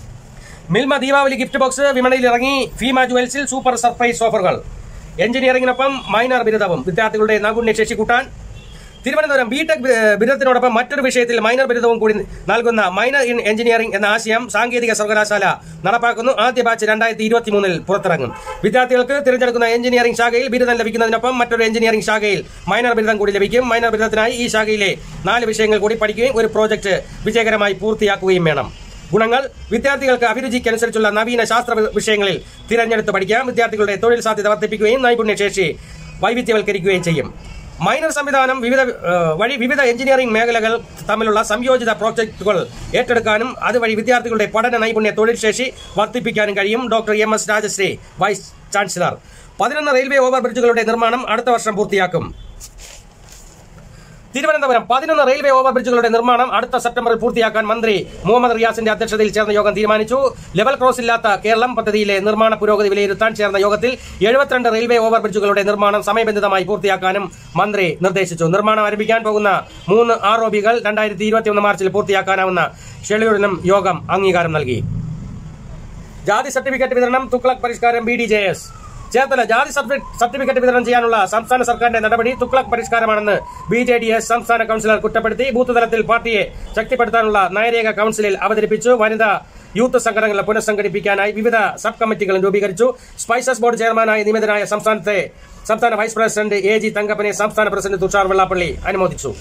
മിൽമ ദീപാവലി ഗിഫ്റ്റ് ബോക്സ് വിപണിയിൽ ഇറങ്ങി ഫീമ ജുവൽസിൽ സൂപ്പർ സർപ്രൈസ് ഓഫറുകൾ എഞ്ചിനീയറിംഗിനൊപ്പം മൈനർ ബിരുദവും വിദ്യാർത്ഥികളുടെ നൈപുണ്യ ശേഷി കൂട്ടാൻ തിരുവനന്തപുരം ബിടെക് ബിരുദത്തിനോടൊപ്പം മറ്റൊരു വിഷയത്തിൽ മൈനർ ബിരുദവും കൂടി നൽകുന്ന മൈനർ ഇൻ എഞ്ചിനീയറിംഗ് എന്ന ആശയം സാങ്കേതിക സർവകലാശാല നടപ്പാക്കുന്നു ആദ്യ ബാച്ച് രണ്ടായിരത്തി ഇരുപത്തി മൂന്നിൽ പുറത്തിറങ്ങും വിദ്യാർത്ഥികൾക്ക് തിരഞ്ഞെടുക്കുന്ന എഞ്ചിനീയറിംഗ് ശാഖയിൽ ബിരുദം ലഭിക്കുന്നതിനൊപ്പം മറ്റൊരു എഞ്ചിനീയറിംഗ് ശാഖയിൽ മൈനർ ബിരുദം കൂടി ലഭിക്കും മൈനർ ബിരുദത്തിനായി ഈ ശാഖയിലെ നാല് വിഷയങ്ങൾ കൂടി പഠിക്കുകയും ഒരു പ്രോജക്റ്റ് വിജയകരമായി പൂർത്തിയാക്കുകയും വേണം ഗുണങ്ങൾ വിദ്യാർത്ഥികൾക്ക് അഭിരുചിക്കനുസരിച്ചുള്ള നവീന ശാസ്ത്ര വിഷയങ്ങളിൽ തിരഞ്ഞെടുത്ത് പഠിക്കാം വിദ്യാർത്ഥികളുടെ തൊഴിൽ സാധ്യത വർദ്ധിപ്പിക്കുകയും നൈപുണ്യശേഷി വൈവിധ്യവൽക്കരിക്കുകയും ചെയ്യും മൈനർ സംവിധാനം വിവിധ ഏഹ്, വഴി വിവിധ എഞ്ചിനീയറിംഗ് മേഖലകൾ തമ്മിലുള്ള സംയോജിത പ്രോജക്റ്റുകൾ ഏറ്റെടുക്കാനും അതുവഴി വിദ്യാർത്ഥികളുടെ പഠന നൈപുണ്യ തൊഴിൽ ശേഷി വർദ്ധിപ്പിക്കാനും കഴിയും doctor M S Rajasree vice chancellor പതിനൊന്ന് റെയിൽവേ ഓവർ ബ്രിഡ്ജുകളുടെ നിർമ്മാണം അടുത്ത വർഷം പൂർത്തിയാക്കും തിരുവനന്തപുരം പതിനൊന്ന് റെയിൽവേ ഓവർ ബ്രിഡ്ജുകളുടെ നിർമ്മാണം അടുത്ത സെപ്റ്റംബറിൽ പൂർത്തിയാക്കാൻ മന്ത്രി മുഹമ്മദ് റിയാസിന്റെ അധ്യക്ഷതയിൽ ചേർന്ന യോഗം തീരുമാനിച്ചു ലെവൽ ക്രോസ് ഇല്ലാത്ത കേരളം പദ്ധതിയിലെ നിർമ്മാണ പുരോഗതി വിലയിരുത്താൻ ചേർന്ന യോഗത്തിൽ എഴുപത്തിരണ്ട് റെയിൽവേ ഓവർ ബ്രിഡ്ജുകളുടെ നിർമ്മാണം സമയബന്ധിതമായി പൂർത്തിയാക്കാനും മന്ത്രി നിർദ്ദേശിച്ചു നിർമ്മാണം ആരംഭിക്കാൻ പോകുന്ന മൂന്ന് ആർ ഒ ബികൾ രണ്ടായിരത്തി ഇരുപത്തിയൊന്ന് മാർച്ചിൽ പൂർത്തിയാക്കാനാവുന്ന ഷെഡ്യൂളിനും യോഗം അംഗീകാരം നൽകി ജാതി സർട്ടിഫിക്കറ്റ് വിതരണം തുക്ലക് പരിഷ്കാരം B D J S Cherthala ജാതി സർട്ടി- സർട്ടിഫിക്കറ്റ് വിതരണം ചെയ്യാനുള്ള സംസ്ഥാന സർക്കാരിന്റെ നടപടി തുക്ലക് പരിഷ്കാരമാണെന്ന് ബി ജെ ഡി എസ് സംസ്ഥാന കൌൺസിലർ കുറ്റപ്പെടുത്തി ബൂത്ത് തലത്തിൽ പാർട്ടിയെ ശക്തിപ്പെടുത്താനുള്ള നയരേഖ കൌൺസിലിൽ അവതരിപ്പിച്ചു വനിതാ യൂത്ത് സംഘടനകളെ പുനഃസംഘടിപ്പിക്കാനായി വിവിധ സബ് കമ്മിറ്റികളും രൂപീകരിച്ചു സ്പൈസസ് ബോർഡ് ചെയർമാനായി നിയമിതനായ സംസ്ഥാനത്തെ സംസ്ഥാന വൈസ് പ്രസിഡന്റ് എ ജി തങ്കപ്പനെ സംസ്ഥാന പ്രസിഡന്റ് തുഷാർ വെള്ളാപ്പള്ളി അനുമോദിച്ചു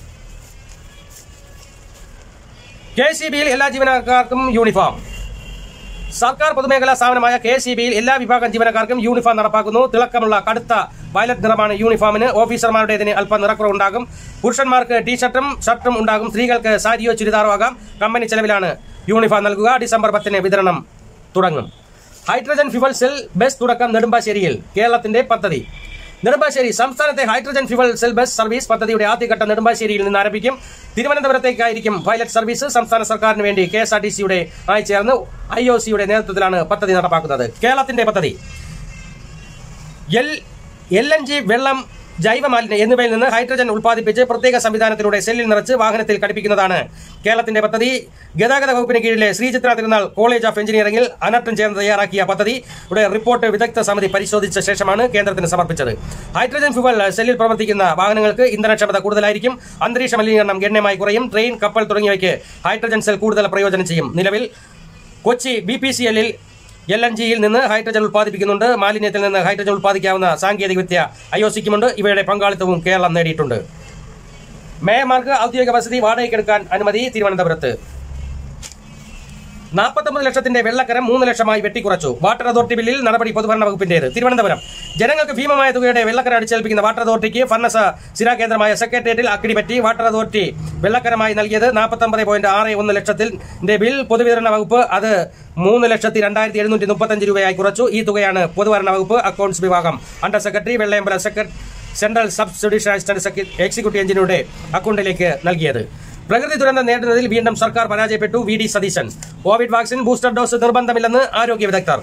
കെ സി ബിയിൽ എല്ലാ ജീവനക്കാർക്കും യൂണിഫോം സർക്കാർ പൊതുമേഖലാ സ്ഥാപനമായ കെ സി ബിയിൽ എല്ലാ വിഭാഗം ജീവനക്കാർക്കും യൂണിഫോം നടപ്പാക്കുന്നു തിളക്കമുള്ള കടുത്ത വയലറ്റ് നിറമാണ് യൂണിഫോമിന് ഓഫീസർമാരുടേതിന് അല്പം നിറക്കുറവുണ്ടാകും പുരുഷന്മാർക്ക് ടീഷർട്ടും ഷർട്ടും ഉണ്ടാകും സ്ത്രീകൾക്ക് സാരിയോ ചുരിദാറോ ആകാം കമ്പനി ചെലവിലാണ് യൂണിഫോം നൽകുക ഡിസംബർ പത്തിന് വിതരണം തുടങ്ങും ഹൈഡ്രജൻ ഫ്യുവൽ സെൽ ബസ് തുടക്കം നെടുമ്പാശ്ശേരിയിൽ കേരളത്തിന്റെ പദ്ധതി നെടുമ്പാശ്ശേരി സംസ്ഥാനത്തെ hydrogen fuel cell bus service പദ്ധതിയുടെ ആദ്യഘട്ടം നെടുമ്പാശ്ശേരിയിൽ നിന്ന് ആരംഭിക്കും തിരുവനന്തപുരത്തേക്കായിരിക്കും പൈലറ്റ് സർവീസ് സംസ്ഥാന സർക്കാരിന് വേണ്ടി കെ എസ് ആർ ടി സിയുടെ ആയി ചേർന്ന് ഐ ഒ സിയുടെ നേതൃത്വത്തിലാണ് പദ്ധതി നടപ്പാക്കുന്നത് കേരളത്തിന്റെ പദ്ധതി എൽ എൽ എൻ ജി വെള്ളം ജൈവമാലിന്യം എന്നിവയിൽ നിന്ന് ഹൈഡ്രജൻ ഉൽപ്പാദിപ്പിച്ച് പ്രത്യേക സംവിധാനത്തിലൂടെ സെല്ലിൽ നിറച്ച് വാഹനത്തിൽ ഘടിപ്പിക്കുന്നതാണ് കേരളത്തിന്റെ പദ്ധതി ഗതാഗത വകുപ്പിന് കീഴിലെ ശ്രീചിത്ര തിരുനാൾ കോളേജ് ഓഫ് എഞ്ചിനീയറിംഗിൽ അനർട്ടൻ ചേർന്ന് തയ്യാറാക്കിയ പദ്ധതിയുടെ റിപ്പോർട്ട് വിദഗ്ധ സമിതി പരിശോധിച്ച ശേഷമാണ് കേന്ദ്രത്തിന് സമർപ്പിച്ചത് ഹൈഡ്രജൻ ഫ്യുവൽ സെല്ലിൽ പ്രവർത്തിക്കുന്ന വാഹനങ്ങൾക്ക് ഇന്ധനക്ഷമത കൂടുതലായിരിക്കും അന്തരീക്ഷ മലിനീകരണം ഗണ്യമായി കുറയും ട്രെയിൻ കപ്പൽ തുടങ്ങിയവയ്ക്ക് ഹൈഡ്രജൻ സെൽ കൂടുതൽ പ്രയോജനം ചെയ്യും നിലവിൽ കൊച്ചി ബി പി സി എല്ലിൽ എൽ എൻ ജിയിൽ നിന്ന് ഹൈഡ്രജൻ ഉൽപ്പാദിപ്പിക്കുന്നുണ്ട് മാലിന്യത്തിൽ നിന്ന് ഹൈഡ്രജൻ ഉൽപ്പാദിക്കാവുന്ന സാങ്കേതിക വിദ്യ ഐ ഒ സിക്കുമുണ്ട് ഇവയുടെ പങ്കാളിത്തവും കേരളം നേടിയിട്ടുണ്ട് മേയർമാർക്ക് ഔദ്യോഗിക വസതി വാടകയ്ക്കെടുക്കാൻ അനുമതി തിരുവനന്തപുരത്ത് നാൽപ്പത്തൊമ്പത് ലക്ഷത്തിന്റെ വെള്ളക്കരം മൂന്ന് ലക്ഷമായി വെട്ടിക്കുറച്ചു വാട്ടർ അതോറിറ്റി ബില്ലിൽ നടപടി പൊതുഭരണ വകുപ്പിന്റേത് തിരുവനന്തപുരം ജനങ്ങൾക്ക് ഭീമമായ തുകയുടെ വെള്ളക്കരം അടിച്ചേൽപ്പിക്കുന്ന വാട്ടർ അതോറിറ്റിക്ക് ഫന്നസ സ്ഥിരാകേന്ദ്രമായ സെക്രട്ടേറിയറ്റിൽ അക്കിടി പറ്റി വാട്ടർ അതോറിറ്റി വെള്ളക്കരമായി നൽകിയത് നാൽപ്പത്തൊമ്പത് പോയിന്റ് ആറ് ഒന്ന് ലക്ഷത്തിന്റെ ബിൽ പൊതുവിതരണ വകുപ്പ് അത് മൂന്ന് ലക്ഷത്തി രണ്ടായിരത്തി എഴുന്നൂറ്റി മുപ്പത്തഞ്ച് രൂപയായി കുറച്ചു ഈ തുകയാണ് പൊതുഭരണ വകുപ്പ് അക്കൌണ്ട്സ് വിഭാഗം അണ്ടർ സെക്രട്ടറി വെള്ളയമ്പല secretary central sub judicial assistant executive എഞ്ചിനീയറുടെ അക്കൗണ്ടിലേക്ക് നൽകിയത് പ്രകൃതി ദുരന്തം നേരിടുന്നതിൽ വീണ്ടും സർക്കാർ പരാജയപ്പെട്ടു V D Satheesan covid vaccine booster dose നിർബന്ധമില്ലെന്ന് ആരോഗ്യ വിദഗ്ധർ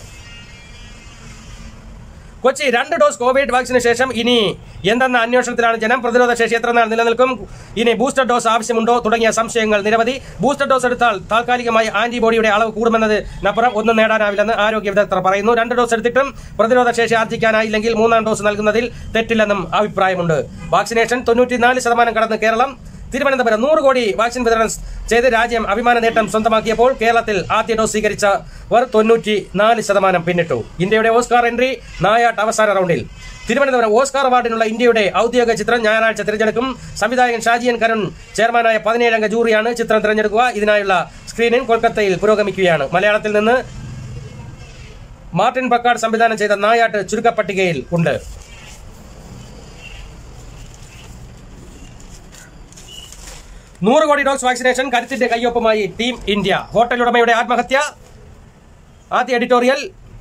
കൊച്ചി രണ്ട് ഡോസ് കോവിഡ് വാക്സിന് ശേഷം ഇനി എന്തെന്ന അന്വേഷണത്തിലാണ് ജനം പ്രതിരോധ ശേഷി എത്ര നാൾ നിലനിൽക്കും ഇനി ബൂസ്റ്റർ ഡോസ് ആവശ്യമുണ്ടോ തുടങ്ങിയ സംശയങ്ങൾ നിരവധി ബൂസ്റ്റർ ഡോസ് എടുത്താൽ താൽക്കാലികമായി ആന്റിബോഡിയുടെ അളവ് കൂടുമെന്നതിനപ്പുറം ഒന്നും നേടാനാവില്ലെന്ന് ആരോഗ്യ വിദഗ്ധർ പറയുന്നു രണ്ട് ഡോസ് എടുത്തിട്ടും പ്രതിരോധ ശേഷി ആർജിക്കാനായില്ലെങ്കിൽ മൂന്നാം ഡോസ് നൽകുന്നതിൽ തെറ്റില്ലെന്നും അഭിപ്രായമുണ്ട് വാക്സിനേഷൻ തൊണ്ണൂറ്റിനാല് ശതമാനം കടന്ന് കേരളം തിരുവനന്തപുരം നൂറ് കോടി വാക്സിൻ വിതരണം ചെയ്ത് രാജ്യം അഭിമാന നേട്ടം സ്വന്തമാക്കിയപ്പോൾ കേരളത്തിൽ ആദ്യ ഡോസ് സ്വീകരിച്ചവർ തൊണ്ണൂറ്റി നാല് ശതമാനം പിന്നിട്ടു ഇന്ത്യയുടെ ഓസ്കാർ എൻട്രി നായാട്ട് അവസാന റൗണ്ടിൽ തിരുവനന്തപുരം ഓസ്കാർ അവാർഡിനുള്ള ഇന്ത്യയുടെ ഔദ്യോഗിക ചിത്രം ഞായറാഴ്ച തിരഞ്ഞെടുക്കും സംവിധായകൻ ഷാജിയൻ കരുൺ ചെയർമാനായ പതിനേഴംഗ ജൂറിയാണ് ചിത്രം തിരഞ്ഞെടുക്കുക ഇതിനായുള്ള സ്ക്രീനിംഗ് കൊൽക്കത്തയിൽ പുരോഗമിക്കുകയാണ് മലയാളത്തിൽ നിന്ന് മാർട്ടിൻ പക്കാട് സംവിധാനം ചെയ്ത നായാട്ട് ചുരുക്കപ്പട്ടികയിൽ ഉണ്ട് നൂറ് കോടി ഡോസ് വാക്സിനേഷൻ കരുത്തിന്റെ കയ്യൊപ്പുമായി ടീം ഇന്ത്യ ഹോട്ടൽ ഉടമയുടെ ആത്മഹത്യ ആദ്യ എഡിറ്റോറിയൽ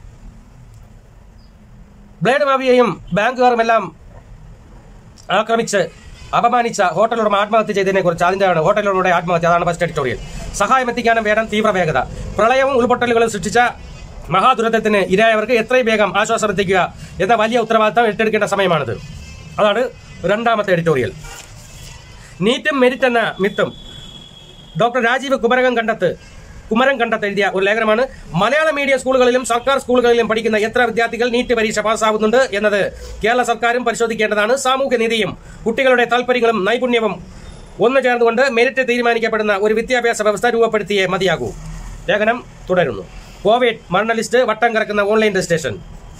ബ്ലേഡ് മാഫിയയും ബാങ്കുകാരുമെല്ലാം ആക്രമിച്ച് അപമാനിച്ച ഹോട്ടൽ ഉടമ ആത്മഹത്യ ചെയ്തതിനെ കുറിച്ച് അതിന്റെയാണ് ഹോട്ടൽ ഉടമയുടെ ആത്മഹത്യ അതാണ് ഫസ്റ്റ് എഡിറ്റോറിയൽ സഹായം എത്തിക്കാനും വേണം തീവ്ര വേഗത പ്രളയവും ഉൾപൊട്ടലുകളും സൃഷ്ടിച്ച മഹാദുരന്തത്തിന് ഇരയായവർക്ക് എത്രയും വേഗം ആശ്വാസം എത്തിക്കുക എന്ന വലിയ ഉത്തരവാദിത്തം ഏറ്റെടുക്കേണ്ട സമയമാണിത് അതാണ് രണ്ടാമത്തെ എഡിറ്റോറിയൽ നീറ്റും മെരിറ്റ് എന്ന മിത്തും ഡോക്ടർ രാജീവ് കുമരകം കണ്ടത്ത് കുമരം കണ്ടത്ത് എഴുതിയ ഒരു ലേഖനമാണ് മലയാള മീഡിയം സ്കൂളുകളിലും സർക്കാർ സ്കൂളുകളിലും പഠിക്കുന്ന എത്ര വിദ്യാർത്ഥികൾ നീറ്റ് പരീക്ഷ പാസ്സാവുന്നുണ്ട് എന്നത് കേരള സർക്കാരും പരിശോധിക്കേണ്ടതാണ് സാമൂഹ്യനീതിയും കുട്ടികളുടെ താല്പര്യങ്ങളും നൈപുണ്യവും ഒന്നു ചേർന്നുകൊണ്ട് മെരിറ്റ് തീരുമാനിക്കപ്പെടുന്ന ഒരു വിദ്യാഭ്യാസ വ്യവസ്ഥ രൂപപ്പെടുത്തിയേ മതിയാകൂ ലേഖനം തുടരുന്നു കോവിഡ് മരണ ലിസ്റ്റ് വട്ടം കറക്കുന്ന ഓൺലൈൻ രജിസ്ട്രേഷൻ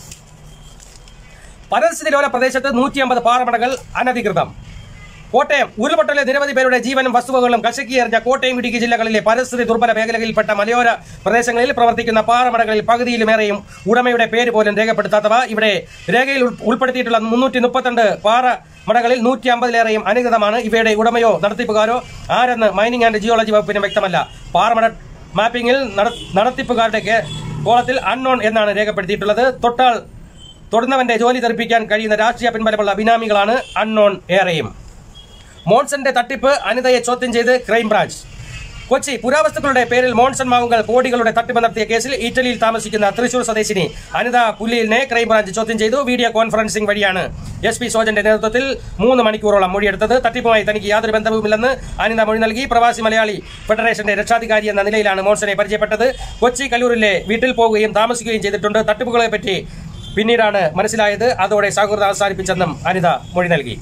പരിസ്ഥിതി ലോല പ്രദേശത്ത് നൂറ്റി അമ്പത് പാറമടകൾ അനധികൃതം കോട്ടയം ഉരുൾപൊട്ടലിൽ നിരവധി പേരുടെ ജീവനും വസ്തുവകളും കശക്കിയെറിഞ്ഞ കോട്ടയം ഇടുക്കി ജില്ലകളിലെ പരിസ്ഥിതി ദുർബല മേഖലകളിൽപ്പെട്ട മലയോര പ്രദേശങ്ങളിൽ പ്രവർത്തിക്കുന്ന പാറമടകളിൽ പകുതിയിലുമേറെയും ഉടമയുടെ പേര് പോലും രേഖപ്പെടുത്താത്തവ ഇവിടെ രേഖയിൽ ഉൾ- ഉൾപ്പെടുത്തിയിട്ടുള്ള മുന്നൂറ്റി മുപ്പത്തിരണ്ട് പാറ മടകളിൽ നൂറ്റി അമ്പതിലേറെയും അനധികൃതമാണ് ഇവയുടെ ഉടമയോ നടത്തിപ്പുകാരോ ആരെന്ന് മൈനിങ് ആൻഡ് ജിയോളജി വകുപ്പിന് വ്യക്തമല്ല പാറമട മാപ്പിംഗിൽ നട- നടത്തിപ്പുകാരുടെ കേ- കോളത്തിൽ അൺനോൺ എന്നാണ് രേഖപ്പെടുത്തിയിട്ടുള്ളത് തൊട്ടാൽ തൊടുന്നവന്റെ ജോലി തെറിപ്പിക്കാൻ കഴിയുന്ന രാഷ്ട്രീയ പിൻബലമുള്ള ബിനാമികളാണ് അൺനോൺ ഏറെയും മോൺസന്റെ തട്ടിപ്പ് അനിതയെ ചോദ്യം ചെയ്ത് ക്രൈംബ്രാഞ്ച് കൊച്ചി പുരാവസ്തുക്കളുടെ പേരിൽ മോൺസൺ മാവുകൾ കോടികളുടെ തട്ടിപ്പ് നടത്തിയ കേസിൽ ഇറ്റലിയിൽ താമസിക്കുന്ന തൃശൂർ സ്വദേശിനി അനിത പുല്ലിയലിനെ ക്രൈംബ്രാഞ്ച് ചോദ്യം ചെയ്തു വീഡിയോ കോൺഫറൻസിംഗ് വഴിയാണ് എസ് പി സോജന്റെ നേതൃത്വത്തിൽ മൂന്ന് മണിക്കൂറോളം മൊഴിയെടുത്തത് തട്ടിപ്പുമായി തനിക്ക് യാതൊരു ബന്ധവുമില്ലെന്ന് അനിത മൊഴി നൽകി പ്രവാസി മലയാളി ഫെഡറേഷന്റെ രക്ഷാധികാരി എന്ന നിലയിലാണ് മോൺസനെ പരിചയപ്പെട്ടത് കൊച്ചി കല്ലൂരിലെ വീട്ടിൽ പോവുകയും താമസിക്കുകയും ചെയ്തിട്ടുണ്ട് തട്ടിപ്പുകളെ പറ്റി പിന്നീടാണ് മനസ്സിലായത് അതോടെ സൗഹൃദം അവസാനിപ്പിച്ചെന്നും അനിത മൊഴി നൽകി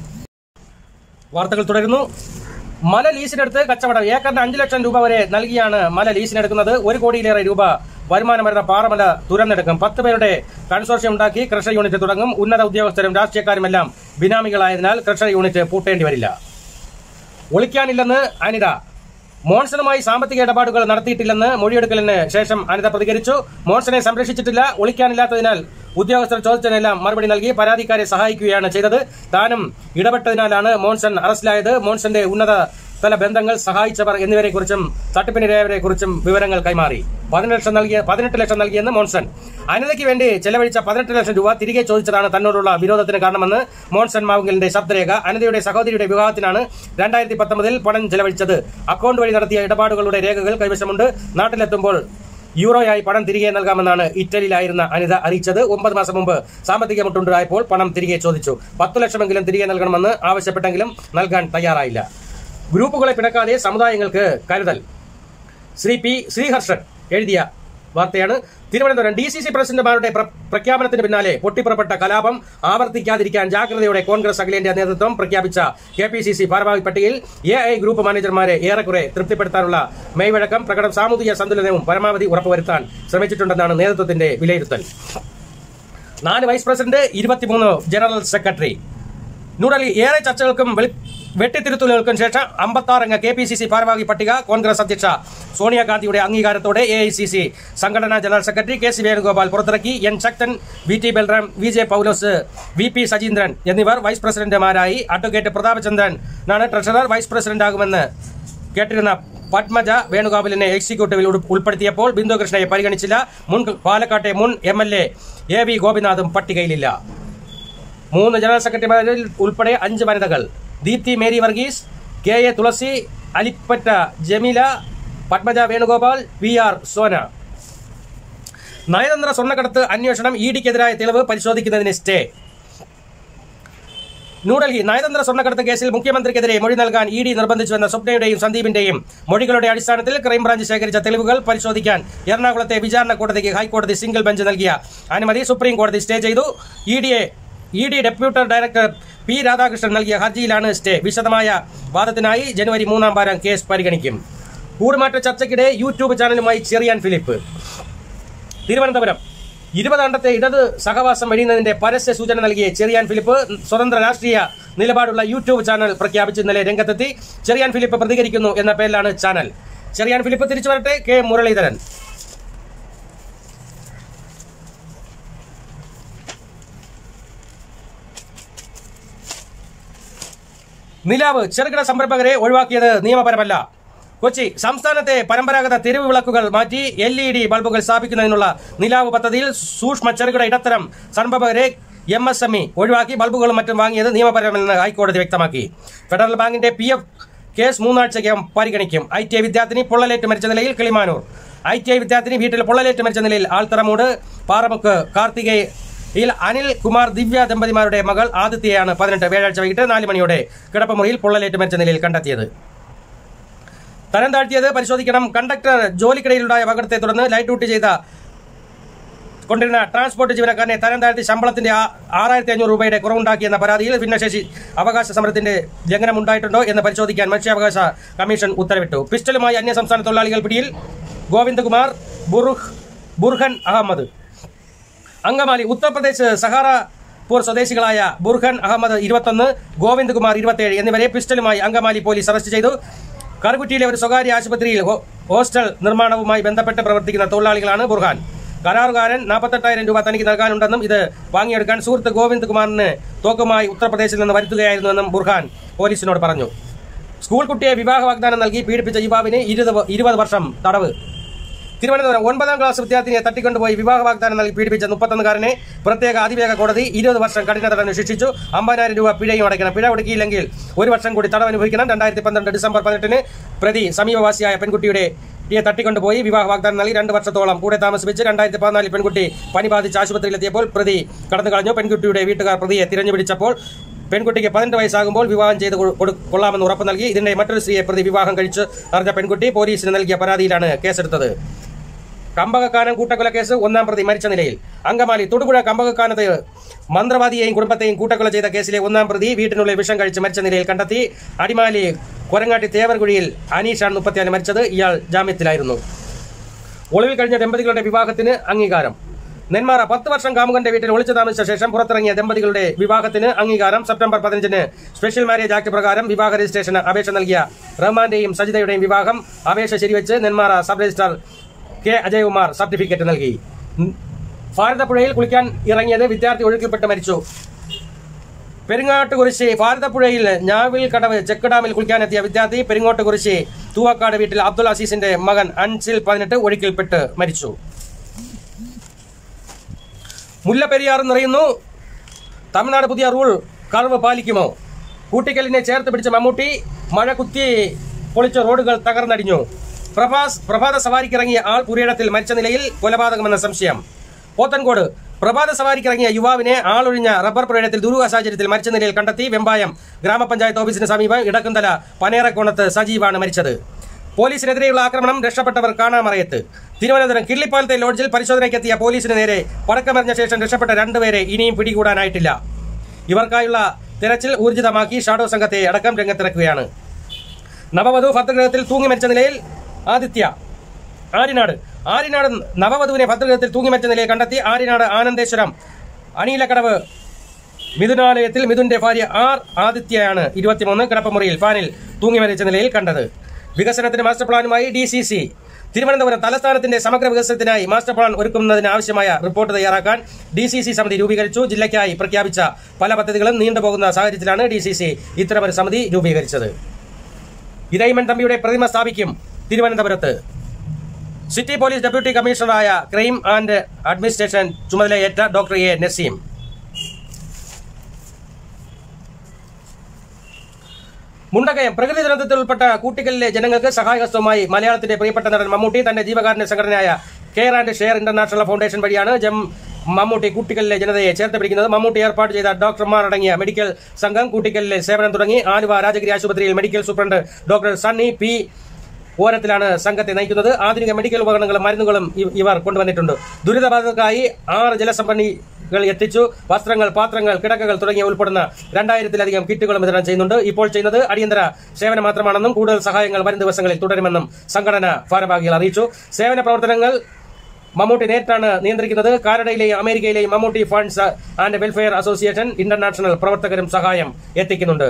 വാർത്തകൾ തുടരുന്നു മല ലീസിനെടുത്ത് കച്ചവടം ഏക്കറിന് അഞ്ചു ലക്ഷം രൂപ വരെ നൽകിയാണ് മല ലീസിനെടുക്കുന്നത് ഒരു കോടിയിലേറെ രൂപ വരുമാനം വരുന്ന പാറമല തുരന്നെടുക്കും പത്ത് പേരുടെ കൺസോർഷ്യം ഉണ്ടാക്കി ക്രഷർ യൂണിറ്റ് തുടങ്ങും ഉന്നത ഉദ്യോഗസ്ഥരും രാഷ്ട്രീയക്കാരുമെല്ലാം ബിനാമികളായതിനാൽ ക്രഷർ യൂണിറ്റ് പൂട്ടേണ്ടി വരില്ല ഒളിക്കാനില്ലെന്ന് അനിത മോൺസണുമായി സാമ്പത്തിക ഇടപാടുകൾ നടത്തിയിട്ടില്ലെന്ന് മൊഴിയെടുക്കലിന് ശേഷം അനിത പ്രതികരിച്ചു മോൺസനെ സംരക്ഷിച്ചിട്ടില്ല ഒളിക്കാനില്ലാത്തതിനാൽ ഉദ്യോഗസ്ഥർ ചോദിച്ചതിനെല്ലാം മറുപടി നൽകി പരാതിക്കാരെ സഹായിക്കുകയാണ് ചെയ്തത് താനും ഇടപെട്ടതിനാലാണ് മോൺസൺ അറസ്റ്റിലായത് മോൺസന്റെ ഉന്നത തല ബന്ധങ്ങൾ സഹായിച്ചവർ എന്നിവരെക്കുറിച്ചും തട്ടിപ്പിനിരയവരെക്കുറിച്ചും വിവരങ്ങൾ കൈമാറി പതിനെട്ട് ലക്ഷം നൽകിയ പതിനെട്ട് ലക്ഷം നൽകിയെന്ന് മോൺസൺ അനിതയ്ക്ക് വേണ്ടി ചെലവഴിച്ച പതിനെട്ട് ലക്ഷം രൂപ തിരികെ ചോദിച്ചതാണ് തന്നോടുള്ള വിരോധത്തിന് കാരണമെന്ന് മോൺസൺ മാവുങ്കലിന്റെ ശബ്ദരേഖ അനിതയുടെ സഹോദരിയുടെ വിവാഹത്തിനാണ് രണ്ടായിരത്തി പത്തൊമ്പതിൽ പണം ചെലവഴിച്ചത് അക്കൗണ്ട് വഴി നടത്തിയ ഇടപാടുകളുടെ രേഖകൾ കൈവശമുണ്ട് നാട്ടിലെത്തുമ്പോൾ യൂറോയായി പണം തിരികെ നൽകാമെന്നാണ് ഇറ്റലിയിലായിരുന്ന അനിത അറിയിച്ചത് ഒമ്പത് മാസം മുമ്പ് സാമ്പത്തിക മുട്ടുണ്ടായപ്പോൾ പണം തിരികെ ചോദിച്ചു പത്തു ലക്ഷമെങ്കിലും തിരികെ നൽകണമെന്ന് ആവശ്യപ്പെട്ടെങ്കിലും നൽകാൻ തയ്യാറായില്ല ഗ്രൂപ്പുകളെ പിണക്കാതെ സമുദായങ്ങൾക്ക് കരുതൽ ശ്രീ പി ശ്രീഹർഷൻ എഴുതിയ വാർത്തയാണ് തിരുവനന്തപുരം ഡി സി സി പ്രസിഡന്റുമാരുടെ പ്ര- പ്രഖ്യാപനത്തിന് പിന്നാലെ പൊട്ടിപ്പുറപ്പെട്ട കലാപം ആവർത്തിക്കാതിരിക്കാൻ ജാഗ്രതയോടെ കോൺഗ്രസ് അഖിലേന്ത്യാ നേതൃത്വം പ്രഖ്യാപിച്ച കെ പി സി സി ഭാരവാഹി പട്ടികയിൽ എ ഐ ഗ്രൂപ്പ് മാനേജർമാരെ ഏറെക്കുറെ തൃപ്തിപ്പെടുത്താനുള്ള മെയ്വഴക്കം പ്രകടനം സാമൂഹിക സന്തുലനവും പരമാവധി ഉറപ്പുവരുത്താൻ ശ്രമിച്ചിട്ടുണ്ടെന്നാണ് നേതൃത്വത്തിന്റെ വിലയിരുത്തൽ നാല് വൈസ് പ്രസിഡന്റ് ഇരുപത്തിമൂന്ന് ജനറൽ സെക്രട്ടറി ന്യൂഡൽഹി ഏറെ ചർച്ചകൾക്കും വെളി- വെട്ടിത്തിരുത്തലുകൾക്കും ശേഷം അമ്പത്താറംഗ കെ പി സി സി ഭാരവാഹി പട്ടിക കോൺഗ്രസ് അധ്യക്ഷ സോണിയാഗാന്ധിയുടെ അംഗീകാരത്തോടെ എ ഐ സി സി സംഘടനാ general secretary K C Venugopal പുറത്തിറക്കി N Sakthan V T Balram V J Paulose V P Sajeendran എന്നിവർ വൈസ് പ്രസിഡന്റുമാരായി അഡ്വക്കേറ്റ് പ്രതാപചന്ദ്രൻ ആണ് ട്രഷറർ വൈസ് പ്രസിഡന്റാകുമെന്ന് കേട്ടിരുന്ന പത്മജ വേണുഗോപാലിനെ എക്സിക്യൂട്ടീവിൽ ഉൾ- ഉൾപ്പെടുത്തിയപ്പോൾ ബിന്ദു കൃഷ്ണയെ പരിഗണിച്ചില്ല മുൻ പാലക്കാട്ടെ മുൻ M L A A V ഗോപിനാഥും പട്ടികയിലില്ല മൂന്ന് ജനറൽ സെക്രട്ടറിമാരിൽ ഉൾപ്പെടെ അഞ്ച് വനിതകൾ Deepthi Mary Varghese K A Thulasi Alipatta Jameela Padmaja Venugopal V R Sona നയതന്ത്ര സ്വർണ്ണക്കടത്ത് അന്വേഷണം ഇ ഡിക്കെതിരായ തെളിവ് പരിശോധിക്കുന്നതിന് സ്റ്റേ ന്യൂഡൽഹി നയതന്ത്ര സ്വർണ്ണക്കടത്ത് കേസിൽ മുഖ്യമന്ത്രിക്കെതിരെ മൊഴി നൽകാൻ ഇ ഡി നിർബന്ധിച്ചുവെന്ന സ്വപ്നയുടെയും സന്ദീപിന്റെയും മൊഴികളുടെ അടിസ്ഥാനത്തിൽ ക്രൈംബ്രാഞ്ച് ശേഖരിച്ച തെളിവുകൾ പരിശോധിക്കാൻ എറണാകുളത്തെ വിചാരണ കോടതിക്ക് ഹൈക്കോടതി സിംഗിൾ ബെഞ്ച് നൽകിയ അനുമതി സുപ്രീം കോടതി സ്റ്റേ ചെയ്തു ഇ ഡിയെ E D deputy director P Radhakrishnan നൽകിയ ഹർജിയിലാണ് സ്റ്റേ വിശദമായ വാദത്തിനായി ജനുവരി മൂന്നാം വാരം കേസ് പരിഗണിക്കും കൂടുമാറ്റ ചർച്ചയ്ക്കിടെ യൂട്യൂബ് ചാനലുമായി ചെറിയാൻ ഫിലിപ്പ് തിരുവനന്തപുരം ഇരുപതാണ്ടത്തെ ഇടത് സഹവാസം വെടിയുന്നതിന്റെ പരസ്യ സൂചന നൽകിയ ചെറിയാൻ ഫിലിപ്പ് സ്വതന്ത്ര രാഷ്ട്രീയ നിലപാടുള്ള യൂട്യൂബ് ചാനൽ പ്രഖ്യാപിച്ച് ഇന്നലെ രംഗത്തെത്തി ചെറിയാൻ ഫിലിപ്പ് പ്രതികരിക്കുന്നു എന്ന പേരിലാണ് ചാനൽ ചെറിയാൻ ഫിലിപ്പ് തിരിച്ചു വരട്ടെ കെ മുരളീധരൻ നിലാവ് ചെറുകിട സംരംഭകരെ ഒഴിവാക്കിയത് നിയമപരമല്ല കൊച്ചി സംസ്ഥാനത്തെ പരമ്പരാഗത തെരുവ് വിളക്കുകൾ മാറ്റി എൽ ഇ ഡി ബൾബുകൾ സ്ഥാപിക്കുന്നതിനുള്ള നിലാവ് പദ്ധതിയിൽ സൂക്ഷ്മ ചെറുകിട ഇടത്തരം സംരംഭകരെ എം എസ് എം ഇ ഒഴിവാക്കി ബൾബുകളും മറ്റും വാങ്ങിയത് നിയമപരമെന്ന് ഹൈക്കോടതി വ്യക്തമാക്കി ഫെഡറൽ ബാങ്കിന്റെ പി എഫ് കേസ് മൂന്നാഴ്ചയ്ക്കകം പരിഗണിക്കും ഐ ടി ഐ വിദ്യാർത്ഥിനി പൊള്ളലേറ്റ് മരിച്ച നിലയിൽ കിളിമാനൂർ ഐ ടി ഐ വിദ്യാർത്ഥിനി വീട്ടിൽ പൊള്ളലേറ്റ് മരിച്ച നിലയിൽ ആൾത്തറമൂട് പാറമുക്ക് കാർത്തികേയ ഇതിൽ അനിൽ കുമാർ ദിവ്യ ദമ്പതിമാരുടെ മകൾ ആദിത്യയാണ് പതിനെട്ട് വ്യാഴാഴ്ച വൈകിട്ട് നാല് മണിയോടെ കിടപ്പമുറിയിൽ പൊള്ളലേറ്റ് മരിച്ച നിലയിൽ കണ്ടെത്തിയത് തരം താഴ്ത്തിയത് പരിശോധിക്കണം കണ്ടക്ടർ ജോലിക്കിടയിലുണ്ടായ അപകടത്തെ തുടർന്ന് ലൈറ്റ് ഡ്യൂട്ടി ചെയ്ത കൊണ്ടിരുന്ന ട്രാൻസ്പോർട്ട് ജീവനക്കാരനെ തരം താഴ്ത്തി ശമ്പളത്തിന്റെ ആ- ആറായിരത്തി അഞ്ഞൂറ് രൂപയുടെ കുറവുണ്ടാക്കിയെന്ന പരാതിയിൽ ഭിന്നശേഷി അവകാശ സമരത്തിന്റെ ലംഘനം ഉണ്ടായിട്ടുണ്ടോ എന്ന് പരിശോധിക്കാൻ മനുഷ്യാവകാശ കമ്മീഷൻ ഉത്തരവിട്ടു പിസ്റ്റലുമായി അന്യസംസ്ഥാന തൊഴിലാളികൾ പിടിയിൽ ഗോവിന്ദകുമാർ ബുറുഹ് ബുർഹൻ അഹമ്മദ് അങ്കമാലി ഉത്തർപ്രദേശ് സഹാറപൂർ സ്വദേശികളായ ബുർഖൻ അഹമ്മദ് ഇരുപത്തൊന്ന് ഗോവിന്ദ് കുമാർ ഇരുപത്തിയേഴ് എന്നിവരെ പിസ്റ്റലുമായി അങ്കമാലി പോലീസ് അറസ്റ്റ് ചെയ്തു കറുകുറ്റിയിലെ ഒരു സ്വകാര്യ ആശുപത്രിയിൽ ഹോ- ഹോസ്റ്റൽ നിർമ്മാണവുമായി ബന്ധപ്പെട്ട് പ്രവർത്തിക്കുന്ന തൊഴിലാളികളാണ് ബുർഹാൻ കരാറുകാരൻ നാൽപ്പത്തെട്ടായിരം രൂപ തനിക്ക് നൽകാനുണ്ടെന്നും ഇത് വാങ്ങിയെടുക്കാൻ സുഹൃത്ത് ഗോവിന്ദ് കുമാറിന് തോക്കുമായി ഉത്തർപ്രദേശിൽ നിന്ന് വരുത്തുകയായിരുന്നുവെന്നും ബുർഹാൻ പോലീസിനോട് പറഞ്ഞു സ്കൂൾ കുട്ടിയെ വിവാഹ വാഗ്ദാനം നൽകി പീഡിപ്പിച്ച യുവാവിന് ഇരുപത് ഇരുപത് വർഷം തടവ് തിരുവനന്തപുരം ഒൻപതാം ക്ലാസ് വിദ്യാർത്ഥിനിയെ തട്ടിക്കൊണ്ടുപോയി വിവാഹ വാഗ്ദാനം നൽകി പീഡിപ്പിച്ച മുപ്പത്തൊന്നുകാരനെ പ്രത്യേക അതിവേഗ കോടതി ഇരുപത് വർഷം കഠിന തടവിന് ശിക്ഷിച്ചു അമ്പതിനായിരം രൂപ പിഴയും അടയ്ക്കണം പിഴ ഒടുക്കിയില്ലെങ്കിൽ ഒരു വർഷം കൂടി തടവ് അനുഭവിക്കണം രണ്ടായിരത്തി പന്ത്രണ്ട് ഡിസംബർ പതിനെട്ടിന് പ്രതി സമീപവാസിയായ പെൺകുട്ടിയുടെ കുട്ടിയെ തട്ടിക്കൊണ്ടുപോയി വിവാഹ വാഗ്ദാനം നൽകി രണ്ട് വർഷത്തോളം കൂടെ താമസിപ്പിച്ച് രണ്ടായിരത്തി പതിനാലിൽ പെൺകുട്ടി പനി ബാധിച്ച് ആശുപത്രിയിലെത്തിയപ്പോൾ പ്രതി കടന്നു കളഞ്ഞു പെൺകുട്ടിയുടെ വീട്ടുകാർ പ്രതിയെ തിരഞ്ഞു പിടിച്ചപ്പോൾ പെൺകുട്ടിക്ക് പതിനെട്ട് വയസ്സാകുമ്പോൾ വിവാഹം ചെയ്ത് കൊ- കൊടു- കൊള്ളാമെന്ന് ഉറപ്പ് നൽകി ഇതിന്റെ മറ്റൊരു സ്ത്രീയെ പ്രതി വിവാഹം കഴിച്ച് അറിഞ്ഞ പെൺകുട്ടി പോലീസിന് നൽകിയ പരാതിയിലാണ് കേസെടുത്തത് കമ്പകക്കാനം കൂട്ടക്കൊല കേസ് ഒന്നാം പ്രതി മരിച്ച നിലയിൽ അങ്കമാലി തൊടുപുഴ കമ്പകക്കാനത്ത് മന്ത്രവാദിയെയും കുടുംബത്തെയും കൂട്ടക്കൊല ചെയ്ത കേസിലെ ഒന്നാം പ്രതി വീട്ടിനുള്ളിൽ വിഷം കഴിച്ച് മരിച്ച നിലയിൽ കണ്ടെത്തി അടിമാലി കൊരങ്ങാട്ടി തേവർകുഴിയിൽ അനീഷാണ് മുപ്പത്തിയാല് മരിച്ചത് ഇയാൾ ജാമ്യത്തിലായിരുന്നു ഒളിവിൽ കഴിഞ്ഞ ദമ്പതികളുടെ വിവാഹത്തിന് അംഗീകാരം നെന്മാറ പത്ത് വർഷം കാമുകന്റെ വീട്ടിൽ ഒളിച്ചു താമസിച്ച ശേഷം പുറത്തിറങ്ങിയ ദമ്പതികളുടെ വിവാഹത്തിന് അംഗീകാരം സെപ്റ്റംബർ പതിനഞ്ചിന് സ്പെഷ്യൽ മാരേജ് ആക്ട് പ്രകാരം വിവാഹ രജിസ്ട്രേഷന് അപേക്ഷ നൽകിയ റഹ്മാന്റെയും സജിതയുടെയും വിവാഹം അപേക്ഷ ശരിവെച്ച് Nenmara sub registrar K Ajayakumar certificate നൽകി ഉം. ഭാരതപ്പുഴയിൽ കുളിക്കാൻ ഇറങ്ങിയത് വിദ്യാർത്ഥി ഒഴുക്കിൽപ്പെട്ട് മരിച്ചു പെരിങ്ങോട്ടുകുറിശി ഭാരതപ്പുഴയിൽ ഞാവിൽ കടവ് ചെക്ക് ഡാമിൽ കുളിക്കാനെത്തിയ വിദ്യാർത്ഥി പെരിങ്ങോട്ടുകുറിശി തൂവക്കാട് വീട്ടിൽ അബ്ദുൾ അസീസിന്റെ മകൻ അൻസിൽ പതിനെട്ട് ഒഴുക്കിൽപ്പെട്ട് മരിച്ചു മുല്ലപ്പെരിയാർ നിറയുന്നു തമിഴ്നാട് പുതിയ റൂൾ കർവ് പാലിക്കുമോ കൂട്ടിക്കലിനെ ചേർത്ത് പിടിച്ച മമ്മൂട്ടി മഴ കുത്തി പൊളിച്ച റോഡുകൾ തകർന്നടിഞ്ഞു പ്രഭാസ് പ്രഭാത സവാരിക്കിറങ്ങിയ ആൾ പുരയിടത്തിൽ മരിച്ച നിലയിൽ കൊലപാതകമെന്ന സംശയം പോത്തൻകോട് പ്രഭാത സവാരിക്കിറങ്ങിയ യുവാവിനെ ആളൊഴിഞ്ഞ റബ്ബർ പുരയിടത്തിൽ ദുരൂഹ സാഹചര്യത്തിൽ മരിച്ച നിലയിൽ കണ്ടെത്തി വെമ്പായം ഗ്രാമപഞ്ചായത്ത് ഓഫീസിന് സമീപം ഇടക്കുന്തല പനേറക്കോണത്ത് സജീവാണ് മരിച്ചത് പോലീസിനെതിരെയുള്ള ആക്രമണം രക്ഷപ്പെട്ടവർ കാണാമറയത്ത് തിരുവനന്തപുരം കിള്ളിപ്പാലത്തെ ലോഡ്ജിൽ പരിശോധനയ്ക്കെത്തിയ പോലീസിന് നേരെ പടക്കമെറിഞ്ഞ ശേഷം രക്ഷപ്പെട്ട രണ്ടുപേരെ ഇനിയും പിടികൂടാനായിട്ടില്ല ഇവർക്കായുള്ള തെരച്ചിൽ ഊർജിതമാക്കി ഷാഡോ സംഘത്തെ അടക്കം രംഗത്തിറക്കുകയാണ് നവവധു ഭദ്രഗൃഹത്തിൽ തൂങ്ങി മരിച്ച നിലയിൽ ആദിത്യ ആര്യനാട് ആര്യനാട് നവവധുവിനെ ഭദ്രഗൃഹത്തിൽ തൂങ്ങി മരിച്ച നിലയിൽ കണ്ടെത്തി ആര്യനാട് ആനന്ദേശ്വരം അനീലക്കടവ് മിഥുനാലയത്തിൽ മിഥുന്റെ ഭാര്യ ആർ ആദിത്യയാണ് ഇരുപത്തിമൂന്ന് കിടപ്പമുറിയിൽ ഫാനിൽ തൂങ്ങി മരിച്ച നിലയിൽ കണ്ടത് വികസനത്തിന് മാസ്റ്റർ പ്ലാനുമായി ഡി സി സി തിരുവനന്തപുരം തലസ്ഥാനത്തിന്റെ സമഗ്ര വികസനത്തിനായി മാസ്റ്റർ പ്ലാൻ ഒരുക്കുന്നതിന് ആവശ്യമായ റിപ്പോർട്ട് തയ്യാറാക്കാൻ ഡി സി സി സമിതി രൂപീകരിച്ചു ജില്ലയ്ക്കായി പ്രഖ്യാപിച്ച പല പദ്ധതികളും നീണ്ടുപോകുന്ന സാഹചര്യത്തിലാണ് ഡി സി സി ഇത്തരമൊരു സമിതി രൂപീകരിച്ചത് ഇരയിമൻ തമ്പിയുടെ പ്രതിമ സ്ഥാപിക്കും തിരുവനന്തപുരത്ത് സിറ്റി പോലീസ് ഡെപ്യൂട്ടി കമ്മീഷണറായ ക്രൈം ആൻഡ് അഡ്മിനിസ്ട്രേഷൻ ചുമതലയേറ്റ ഡോക്ടർ എ നസീം മുണ്ടകയം പ്രകൃതി ദുരന്തത്തിൽ ഉൾപ്പെട്ട കൂട്ടിക്കലിലെ ജനങ്ങൾക്ക് സഹായഹസ്തവുമായി മലയാളത്തിന്റെ പ്രിയപ്പെട്ട നടൻ മമ്മൂട്ടി തന്റെ ജീവകാരുണ്യ സംഘടനയായ care and share international foundation വഴിയാണ് ജം മമ്മൂട്ടി കൂട്ടിക്കലിലെ ജനതയെ ചേർത്ത് പിടിക്കുന്നത് മമ്മൂട്ടി ഏർപ്പാട് ചെയ്ത ഡോക്ടർമാർ അടങ്ങിയ മെഡിക്കൽ സംഘം കൂട്ടിക്കലിലെ സേവനം തുടങ്ങി ആലുവ രാജഗിരി ആശുപത്രിയിൽ medical superintendent doctor Sunny P ഓരത്തിലാണ് സംഘത്തെ നയിക്കുന്നത് ആധുനിക മെഡിക്കൽ ഉപകരണങ്ങളും മരുന്നുകളും ഇ- ഇവർ കൊണ്ടുവന്നിട്ടുണ്ട് ദുരിതബാധിതർക്കായി ആറ് ജലസംഭരണികൾ എത്തിച്ചു വസ്ത്രങ്ങൾ പാത്രങ്ങൾ കിടക്കകൾ തുടങ്ങിയ ഉൾപ്പെടുന്ന രണ്ടായിരത്തിലധികം കിറ്റുകളും വിതരണം ചെയ്യുന്നുണ്ട് ഇപ്പോൾ ചെയ്യുന്നത് അടിയന്തര സേവനം മാത്രമാണെന്നും കൂടുതൽ സഹായങ്ങൾ വരും ദിവസങ്ങളിൽ തുടരുമെന്നും സംഘടന ഭാരവാഹികൾ അറിയിച്ചു സേവന പ്രവർത്തനങ്ങൾ മമ്മൂട്ടി നേരിട്ടാണ് നിയന്ത്രിക്കുന്നത് കാനഡയിലെയും അമേരിക്കയിലെയും Mammootty funds and welfare association international പ്രവർത്തകരും സഹായം എത്തിക്കുന്നുണ്ട്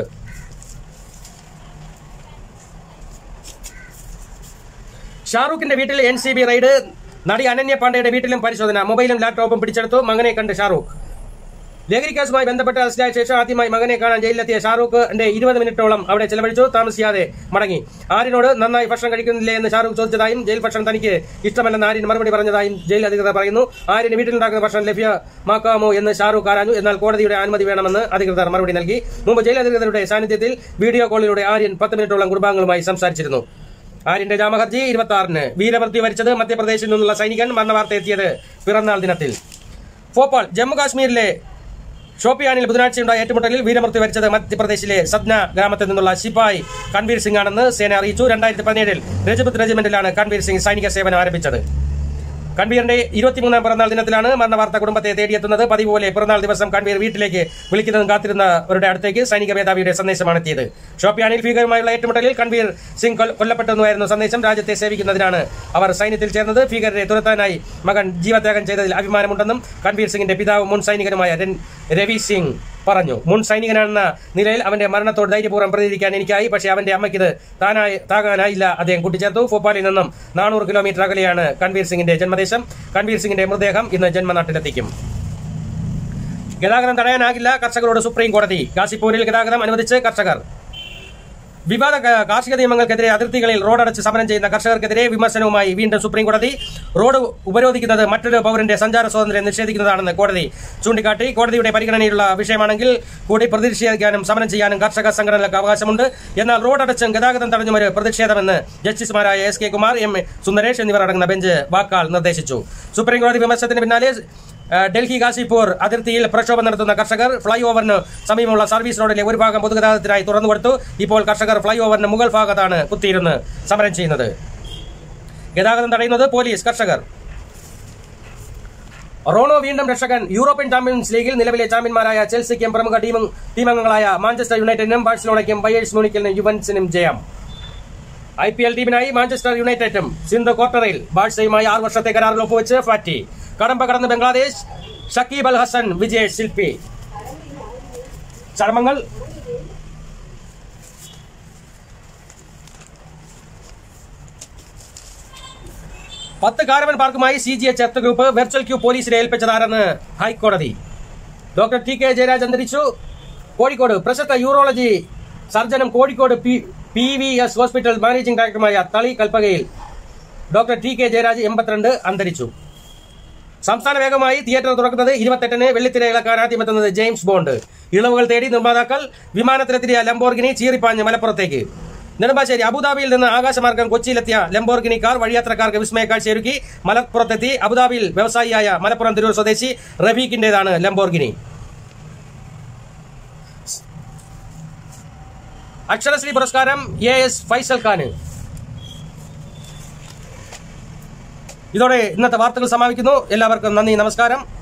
ഷാറൂഖിന്റെ വീട്ടിൽ എൻ സി ബി റെയ്ഡ് നടി അനന്യ പാണ്ഡെയുടെ വീട്ടിലും പരിശോധന മൊബൈലും ലാപ്ടോപ്പും പിടിച്ചെടുത്തു മകനെ കണ്ട് ഷാറൂഖ് ലഹരി കേസുമായി ബന്ധപ്പെട്ട് അറസ്റ്റിലായ ശേഷം ആദ്യമായി മകനെ കാണാൻ ജയിലിലെത്തിയ ഷാറൂഖിന്റെ ഇരുപത് മിനിറ്റോളം അവിടെ ചെലവഴിച്ചു താമസിയാതെ മടങ്ങി ആര്യനോട് നന്നായി ഭക്ഷണം കഴിക്കുന്നില്ലേ എന്ന് ഷാറൂഖ് ചോദിച്ചതായും ജയിൽ ഭക്ഷണം തനിക്ക് ഇഷ്ടമല്ലെന്ന് ആര്യൻ മറുപടി പറഞ്ഞതായും ജയിൽ അധികൃതർ പറയുന്നു ആര്യന് വീട്ടിലുണ്ടാക്കുന്ന ഭക്ഷണം ലഭ്യമാക്കാമോ എന്ന് ഷാറൂഖ് ആരാഞ്ഞു എന്നാൽ കോടതിയുടെ അനുമതി വേണമെന്ന് അധികൃതർ മറുപടി നൽകി മുമ്പ് ജയിൽ അധികൃതരുടെ സാന്നിധ്യത്തിൽ വീഡിയോ കോളിലൂടെ ആര്യൻ പത്ത് മിനിറ്റോളം കുടുംബാംഗങ്ങളുമായി സംസാരിച്ചിരുന്നു ആര്യന്റെ ജാമഹർജി ഇരുപത്തി ആറിന് വീരമൃത്യു വരിച്ചത് മധ്യപ്രദേശിൽ നിന്നുള്ള സൈനികൻ മരണവാർത്ത എത്തിയത് പിറന്നാൾ ദിനത്തിൽ ഭോപ്പാൽ ജമ്മു കാശ്മീരിലെ ഷോപ്പിയാനിൽ ബുധനാഴ്ചയുണ്ടായ ഏറ്റുമുട്ടലിൽ വീരമൃത്യു വരിച്ചത് മധ്യപ്രദേശിലെ സദ്ന ഗ്രാമത്തിൽ നിന്നുള്ള ശിപായി കൺവീർ സിംഗ് ആണെന്ന് സേന അറിയിച്ചു രണ്ടായിരത്തി പതിനേഴിൽ രജപുത് റെജിമെന്റിലാണ് കൺവീർ സിംഗ് സൈനിക സേവനം ആരംഭിച്ചത് കൺവീറിന്റെ ഇരുപത്തിമൂന്നാം പിറന്നാൾ ദിനത്തിലാണ് മരണവാർത്ത കുടുംബത്തെ തേടിയെത്തുന്നത് പതിവ് പോലെ പിറന്നാൾ ദിവസം കൺവീർ വീട്ടിലേക്ക് വിളിക്കുന്നതും കാത്തിരുന്നവരുടെ അടുത്തേക്ക് സൈനിക മേധാവിയുടെ സന്ദേശമാണ് എത്തിയത് ഷോപ്പിയാനിൽ ഭീകരമായുള്ള ഏറ്റുമുട്ടലിൽ കൺവീർ സിംഗ് കൊല്ല- കൊല്ലപ്പെട്ടെന്നുമായിരുന്നു സന്ദേശം രാജ്യത്തെ സേവിക്കുന്നതിനാണ് അവർ സൈന്യത്തിൽ ചേർന്നത് ഭീകരരെ തുരത്താനായി മകൻ ജീവത്യാഗം ചെയ്തതിൽ അഭിമാനമുണ്ടെന്നും കൺവീർ സിംഗിന്റെ പിതാവ് മുൻ സൈനികനുമായ രൻ- രവി സിംഗ് പറഞ്ഞു മുൻ സൈനികനെന്ന നിലയിൽ അവന്റെ മരണത്തോട് ധൈര്യപൂർവ്വം പ്രതികരിക്കാൻ എനിക്കായി പക്ഷേ അവന്റെ അമ്മയ്ക്ക് ഇത് താനായി താങ്ങാനായില്ല അദ്ദേഹം കൂട്ടിച്ചേർത്തു ഭോപ്പാലിൽ നിന്നും നാനൂറ് കിലോമീറ്റർ അകലെയാണ് കൺവീർ സിംഗിന്റെ ജന്മദേശം കൺവീർ സിംഗിന്റെ മൃതദേഹം ഇന്ന് ജന്മനാട്ടിലെത്തിക്കും ഗതാഗതം തടയാനാകില്ല കർഷകരോട് സുപ്രീം കോടതി ഗാസിപ്പൂരിൽ ഗതാഗതം അനുവദിച്ച് കർഷകർ വിവാദ ക- കാർഷിക നിയമങ്ങൾക്കെതിരെ അതിർത്തികളിൽ റോഡടച്ച് സമരം ചെയ്യുന്ന കർഷകർക്കെതിരെ വിമർശനവുമായി വീണ്ടും സുപ്രീം കോടതി റോഡ് ഉപരോധിക്കുന്നത് മറ്റൊരു പൗരന്റെ സഞ്ചാര സ്വാതന്ത്ര്യം നിഷേധിക്കുന്നതാണെന്ന് കോടതി ചൂണ്ടിക്കാട്ടി കോടതിയുടെ പരിഗണനയിലുള്ള വിഷയമാണെങ്കിൽ കൂടി പ്രതിഷേധിക്കാനും സമരം ചെയ്യാനും കർഷക സംഘടനകൾക്ക് അവകാശമുണ്ട് എന്നാൽ റോഡടച്ചും ഗതാഗതം തടഞ്ഞും ഒരു പ്രതിഷേധമെന്ന് ജസ്റ്റിസുമാരായ S K Kumar M A Sundaresh എന്നിവർ അടങ്ങുന്ന ബെഞ്ച് വാക്കാൽ നിർദ്ദേശിച്ചു സുപ്രീം കോടതി വിമർശനത്തിന് പിന്നാലെ ഏഹ് ഡൽഹി ഗാസിപൂർ അതിർത്തിയിൽ പ്രക്ഷോഭം നടത്തുന്ന കർഷകർ ഫ്ളൈ ഓവറിന് സമീപമുള്ള സർവീസ് റോഡിലെ ഒരു ഭാഗം പൊതുഗതാഗതത്തിനായി തുറന്നു കൊടുത്തു ഇപ്പോൾ കർഷകർ ഫ്ളൈ ഓവറിന് മുകൾ ഭാഗത്താണ് കുത്തിയിരുന്ന് സമരം ചെയ്യുന്നത് ഗതാഗതം തടയുന്നത് പോലീസ് കർഷകർ റോണോ വീണ്ടും രക്ഷകൻ യൂറോപ്യൻ ചാമ്പ്യൻസ് ലീഗിൽ നിലവിലെ ചാമ്പ്യന്മാരായ ചെൽസിക്കും പ്രമുഖ ടീം ടീമംഗങ്ങളായ മാഞ്ചസ്റ്റർ യുണൈറ്റഡിനും ബാഴ്സലോണയ്ക്കും ബയേഴ്സ് മ്യൂണിക്കലിനും യുവൻസിനും ജയം ഐ പി എൽ ടീമിനായി മാഞ്ചസ്റ്റർ യുണൈറ്റഡും സിന്ധു ക്വാർട്ടറിൽ ബാഴ്സയുമായി ആറ് വർഷത്തെ കരാറിൽ ഒപ്പുവെച്ച് ഫാറ്റി കടമ്പ കടന്ന് ബംഗ്ലാദേശ് ഷക്കീബ് അൽ ഹസൻ വിജയ് ശില്പി ചർമ്മങ്ങൾ പത്ത് കാരവൻ പാർക്കുമായി C G H earth group virtual Q പോലീസിനെ ഏൽപ്പിച്ചതാരെന്ന് ഹൈക്കോടതി ഡോക്ടർ ടി കെ ജയരാജ് അന്തരിച്ചു കോഴിക്കോട് പ്രശസ്ത യൂറോളജി സർജനും Kozhikode P V S hospital managing ഡയറക്ടറുമായ തളി കൽപ്പകയിൽ ഡോക്ടർ ടി കെ ജയരാജ് എൺപത്തിരണ്ട് അന്തരിച്ചു സംസ്ഥാന വേഗമായി തിയേറ്റർ തുറക്കുന്നത് ഇരുപത്തെട്ടിന് വെള്ളിത്തിര ഇളക്കാൻ ആദ്യമെത്തുന്നത് ജെയിംസ് ബോണ്ട് ഇളവുകൾ തേടി നിർമ്മാതാക്കൾ വിമാനത്തിലെത്തിയ ലംബോർഗിനി ചീറിപ്പാഞ്ഞ് മലപ്പുറത്തേക്ക് നെടുമ്പാശ്ശേരി അബുദാബിയിൽ നിന്ന് ആകാശമാർഗം കൊച്ചിയിലെത്തിയ ലംബോർഗിനി കാർ വഴിയാത്രക്കാർക്ക് വിസ്മയ കാഴ്ചയൊരുക്കി മലപ്പുറത്തെത്തി അബുദാബിയിൽ വ്യവസായിയായ മലപ്പുറം തിരൂർ സ്വദേശി റഫീഖിന്റേതാണ് ലംബോർഗിനി അക്ഷരശ്രീ പുരസ്കാരം എ എസ് ഫൈസൽ ഖാന് ഇതോടെ ഇന്നത്തെ വാർത്തകൾ സമാപിക്കുന്നു എല്ലാവർക്കും നന്ദി നമസ്കാരം